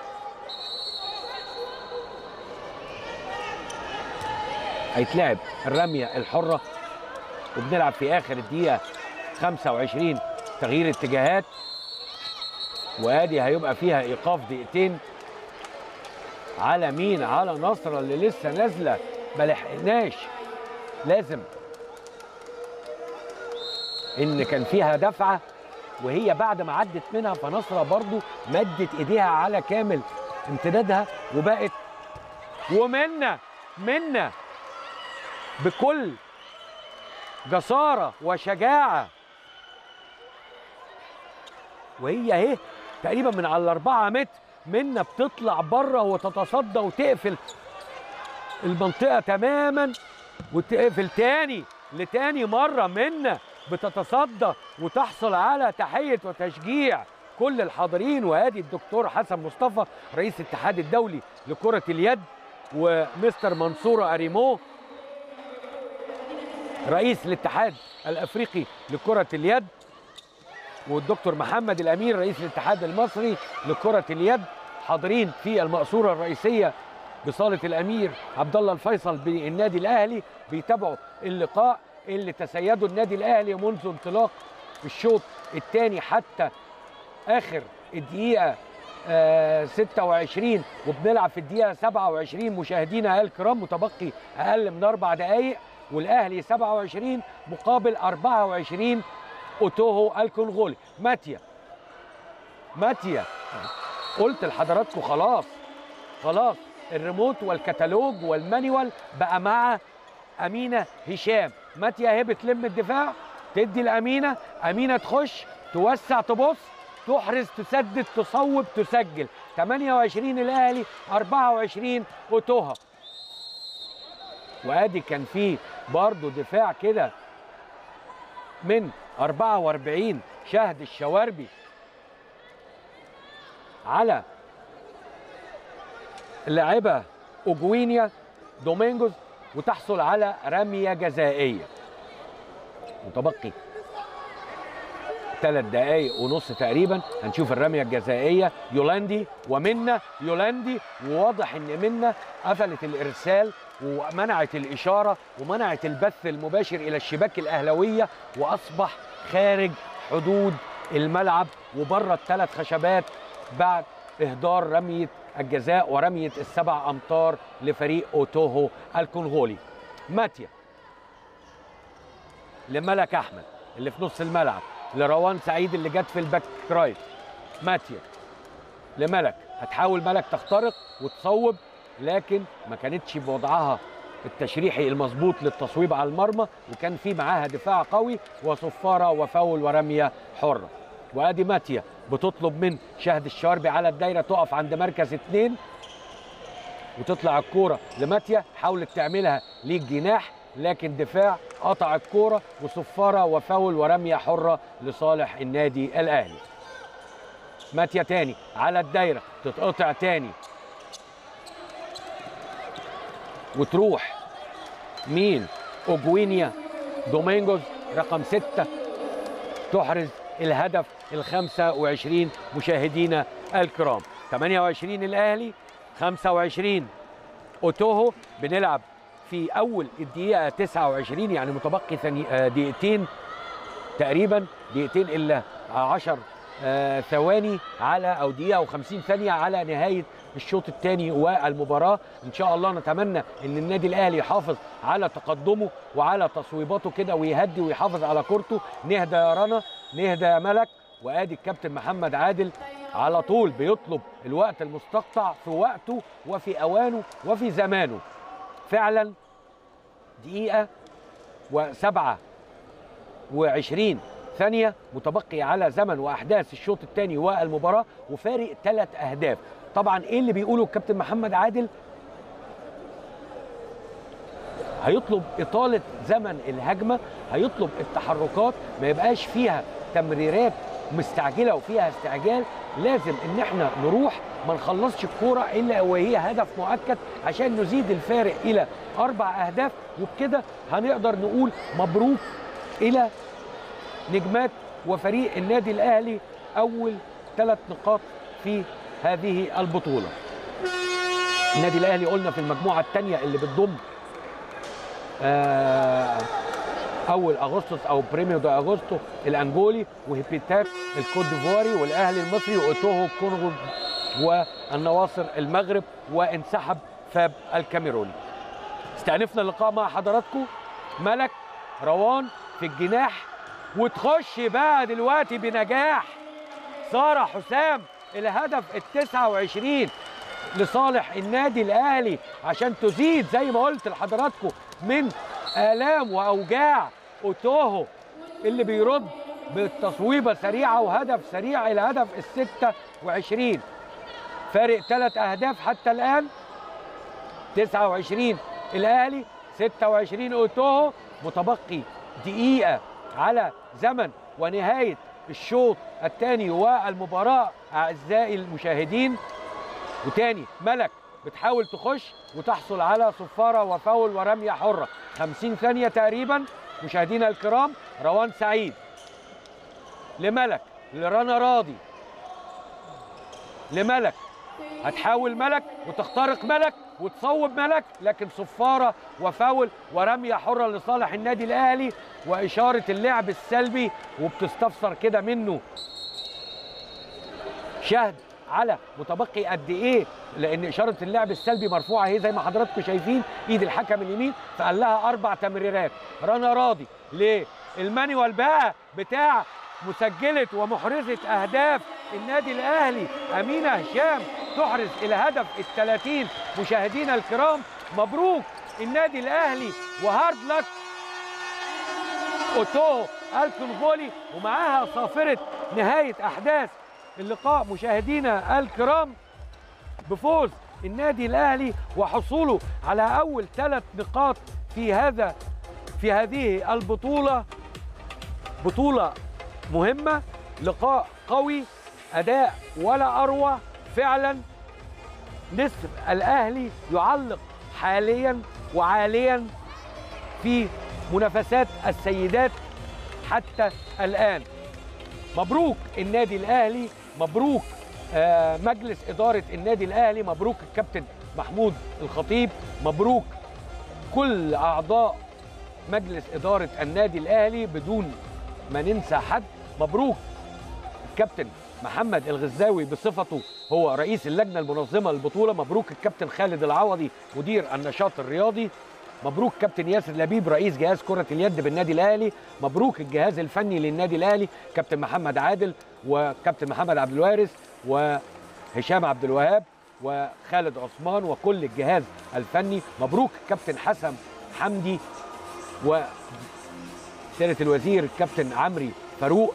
هيتلعب الرميه الحره وبنلعب في اخر الدقيقه 25 تغيير اتجاهات وادي هيبقى فيها ايقاف دقيقتين على مين على نصر اللي لسه نازله ما لحقناش لازم ان كان فيها دفعه وهي بعد ما عدت منها فنصره برضو مدت ايديها على كامل امتدادها وبقت ومنا منا بكل جساره وشجاعه وهي اهي تقريبا من على الأربعة متر منا بتطلع بره وتتصدى وتقفل المنطقة تماما وتقفل تاني لتاني مرة منا بتتصدى وتحصل على تحية وتشجيع كل الحاضرين وادي الدكتور حسن مصطفى رئيس الاتحاد الدولي لكرة اليد ومستر منصور أريمو رئيس الاتحاد الأفريقي لكرة اليد والدكتور محمد الامير رئيس الاتحاد المصري لكره اليد حاضرين في المقصوره الرئيسيه بصاله الامير عبد الله الفيصل بالنادي الاهلي بيتابعوا اللقاء اللي تسيده النادي الاهلي منذ انطلاق الشوط الثاني حتى اخر الدقيقه آه 26 وبنلعب في الدقيقه 27 مشاهدينا الكرام متبقي اقل من اربع دقائق والاهلي 27 مقابل 24 اوتوهو الكونغولي ماتيا ماتيا قلت لحضراتكم خلاص خلاص الريموت والكتالوج والمانيوال بقى مع امينه هشام ماتيا اهي بتلم الدفاع تدي لامينه امينه تخش توسع تبص تحرز تسدد تصوب تسجل 28 الاهلي 24 اوتوها وادي كان فيه برضه دفاع كده من 44 شهد الشواربي على اللاعبه اوجوينيا دومينجوز وتحصل على رميه جزائيه متبقي ثلاث دقايق ونص تقريبا هنشوف الرميه الجزائيه يولندي ومنا يولندي وواضح ان منا قفلت الارسال ومنعت الاشاره ومنعت البث المباشر الى الشباك الاهلاويه واصبح خارج حدود الملعب وبره الثلاث خشبات بعد اهدار رميه الجزاء ورميه السبع امتار لفريق اوتوهو الكونغولي ماتيا لملك احمد اللي في نص الملعب لروان سعيد اللي جت في الباك رايت ماتيا لملك هتحاول ملك تخترق وتصوب لكن ما كانتش بوضعها التشريحي المظبوط للتصويب على المرمى وكان في معاها دفاع قوي وصفاره وفاول ورميه حره وادي ماتيا بتطلب من شهد الشاربي على الدايره تقف عند مركز اثنين وتطلع الكوره لماتيا حاولت تعملها للجناح لكن دفاع قطع الكوره وصفاره وفاول ورميه حره لصالح النادي الاهلي ماتيا تاني على الدايره تتقطع تاني وتروح مين اوجوينيا دومينجوز رقم ستة تحرز الهدف ال 25 مشاهدينا الكرام 28 الاهلي 25 اوتوهو بنلعب في اول الدقيقه 29 يعني متبقي ثاني آه، دقيقتين تقريبا دقيقتين الا 10 آه، ثواني على او دقيقه و50 ثانيه على نهايه الشوط الثاني والمباراه ان شاء الله نتمنى ان النادي الاهلي يحافظ على تقدمه وعلى تصويباته كده ويهدي ويحافظ على كورته نهدى يا رنا نهدى يا ملك وادي الكابتن محمد عادل على طول بيطلب الوقت المستقطع في وقته وفي اوانه وفي زمانه فعلا دقيقه وسبعه وعشرين ثانية متبقي على زمن وأحداث الشوط الثاني والمباراة وفارق ثلاث أهداف طبعا إيه اللي بيقوله الكابتن محمد عادل هيطلب إطالة زمن الهجمة هيطلب التحركات ما يبقاش فيها تمريرات مستعجلة وفيها استعجال لازم ان احنا نروح ما نخلصش الكوره الا وهي هدف مؤكد عشان نزيد الفارق الى اربع اهداف وبكده هنقدر نقول مبروك الى نجمات وفريق النادي الاهلي اول ثلاث نقاط في هذه البطوله. النادي الاهلي قلنا في المجموعه الثانيه اللي بتضم آه اول اغسطس او بريميو دو اغسطو الانجولي وهيبيتات الكوت ديفواري والاهلي المصري واوتوهو الكونغو والنواصر المغرب وانسحب فاب الكاميروني. استأنفنا اللقاء مع حضراتكم ملك روان في الجناح وتخش بقى دلوقتي بنجاح سارة حسام الهدف ال 29 لصالح النادي الاهلي عشان تزيد زي ما قلت لحضراتكم من الام واوجاع اوتوهو اللي بيرد بالتصويبه سريعه وهدف سريع الى هدف ال 26 فارق ثلاث اهداف حتى الان 29 الاهلي 26 اوتوهو متبقي دقيقه على زمن ونهايه الشوط الثاني والمباراه اعزائي المشاهدين وتاني ملك بتحاول تخش وتحصل على صفاره وفاول ورميه حره 50 ثانيه تقريبا مشاهدينا الكرام روان سعيد لملك لرنا راضي لملك هتحاول ملك وتخترق ملك وتصوب ملك لكن صفاره وفاول ورميه حره لصالح النادي الاهلي واشاره اللعب السلبي وبتستفسر كده منه شهد على متبقي قد ايه لان اشاره اللعب السلبي مرفوعه اهي زي ما حضراتكم شايفين ايد الحكم اليمين فقال لها اربع تمريرات رنا راضي للمانيوال بقى بتاع مسجله ومحرزه اهداف النادي الاهلي امينه هشام تحرز الى هدف ال 30 مشاهدينا الكرام مبروك النادي الاهلي وهارد لك اوتو الكونغولي ومعاها صافره نهايه احداث اللقاء مشاهدينا الكرام بفوز النادي الاهلي وحصوله على اول ثلاث نقاط في هذا في هذه البطوله بطوله مهمه لقاء قوي اداء ولا اروع فعلا نسر الاهلي يعلق حاليا وعاليا في منافسات السيدات حتى الان مبروك النادي الاهلي مبروك آه، مجلس اداره النادي الاهلي مبروك الكابتن محمود الخطيب مبروك كل اعضاء مجلس اداره النادي الاهلي بدون ما ننسى حد مبروك الكابتن محمد الغزاوي بصفته هو رئيس اللجنه المنظمه للبطوله مبروك الكابتن خالد العوضي مدير النشاط الرياضي مبروك كابتن ياسر لبيب رئيس جهاز كرة اليد بالنادي الأهلي مبروك الجهاز الفني للنادي الأهلي كابتن محمد عادل وكابتن محمد عبد الوارث وهشام عبد الوهاب وخالد عثمان وكل الجهاز الفني مبروك كابتن حسن حمدي وسيادة الوزير الكابتن عمري فاروق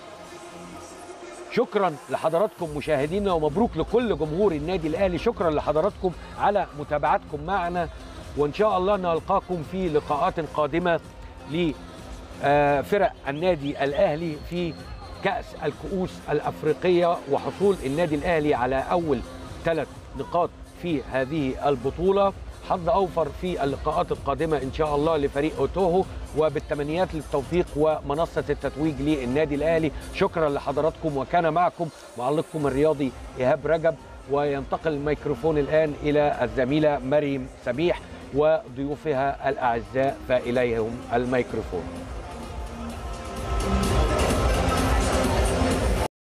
شكرا لحضراتكم مشاهدينا ومبروك لكل جمهور النادي الاهلي شكرا لحضراتكم على متابعتكم معنا وان شاء الله نلقاكم في لقاءات قادمه لفرق النادي الاهلي في كاس الكؤوس الافريقيه وحصول النادي الاهلي على اول ثلاث نقاط في هذه البطوله حظ اوفر في اللقاءات القادمه ان شاء الله لفريق اوتوهو وبالتمنيات للتوفيق ومنصه التتويج للنادي الاهلي شكرا لحضراتكم وكان معكم معلقكم الرياضي ايهاب رجب وينتقل الميكروفون الان الى الزميله مريم سميح وضيوفها الاعزاء فاليهم الميكروفون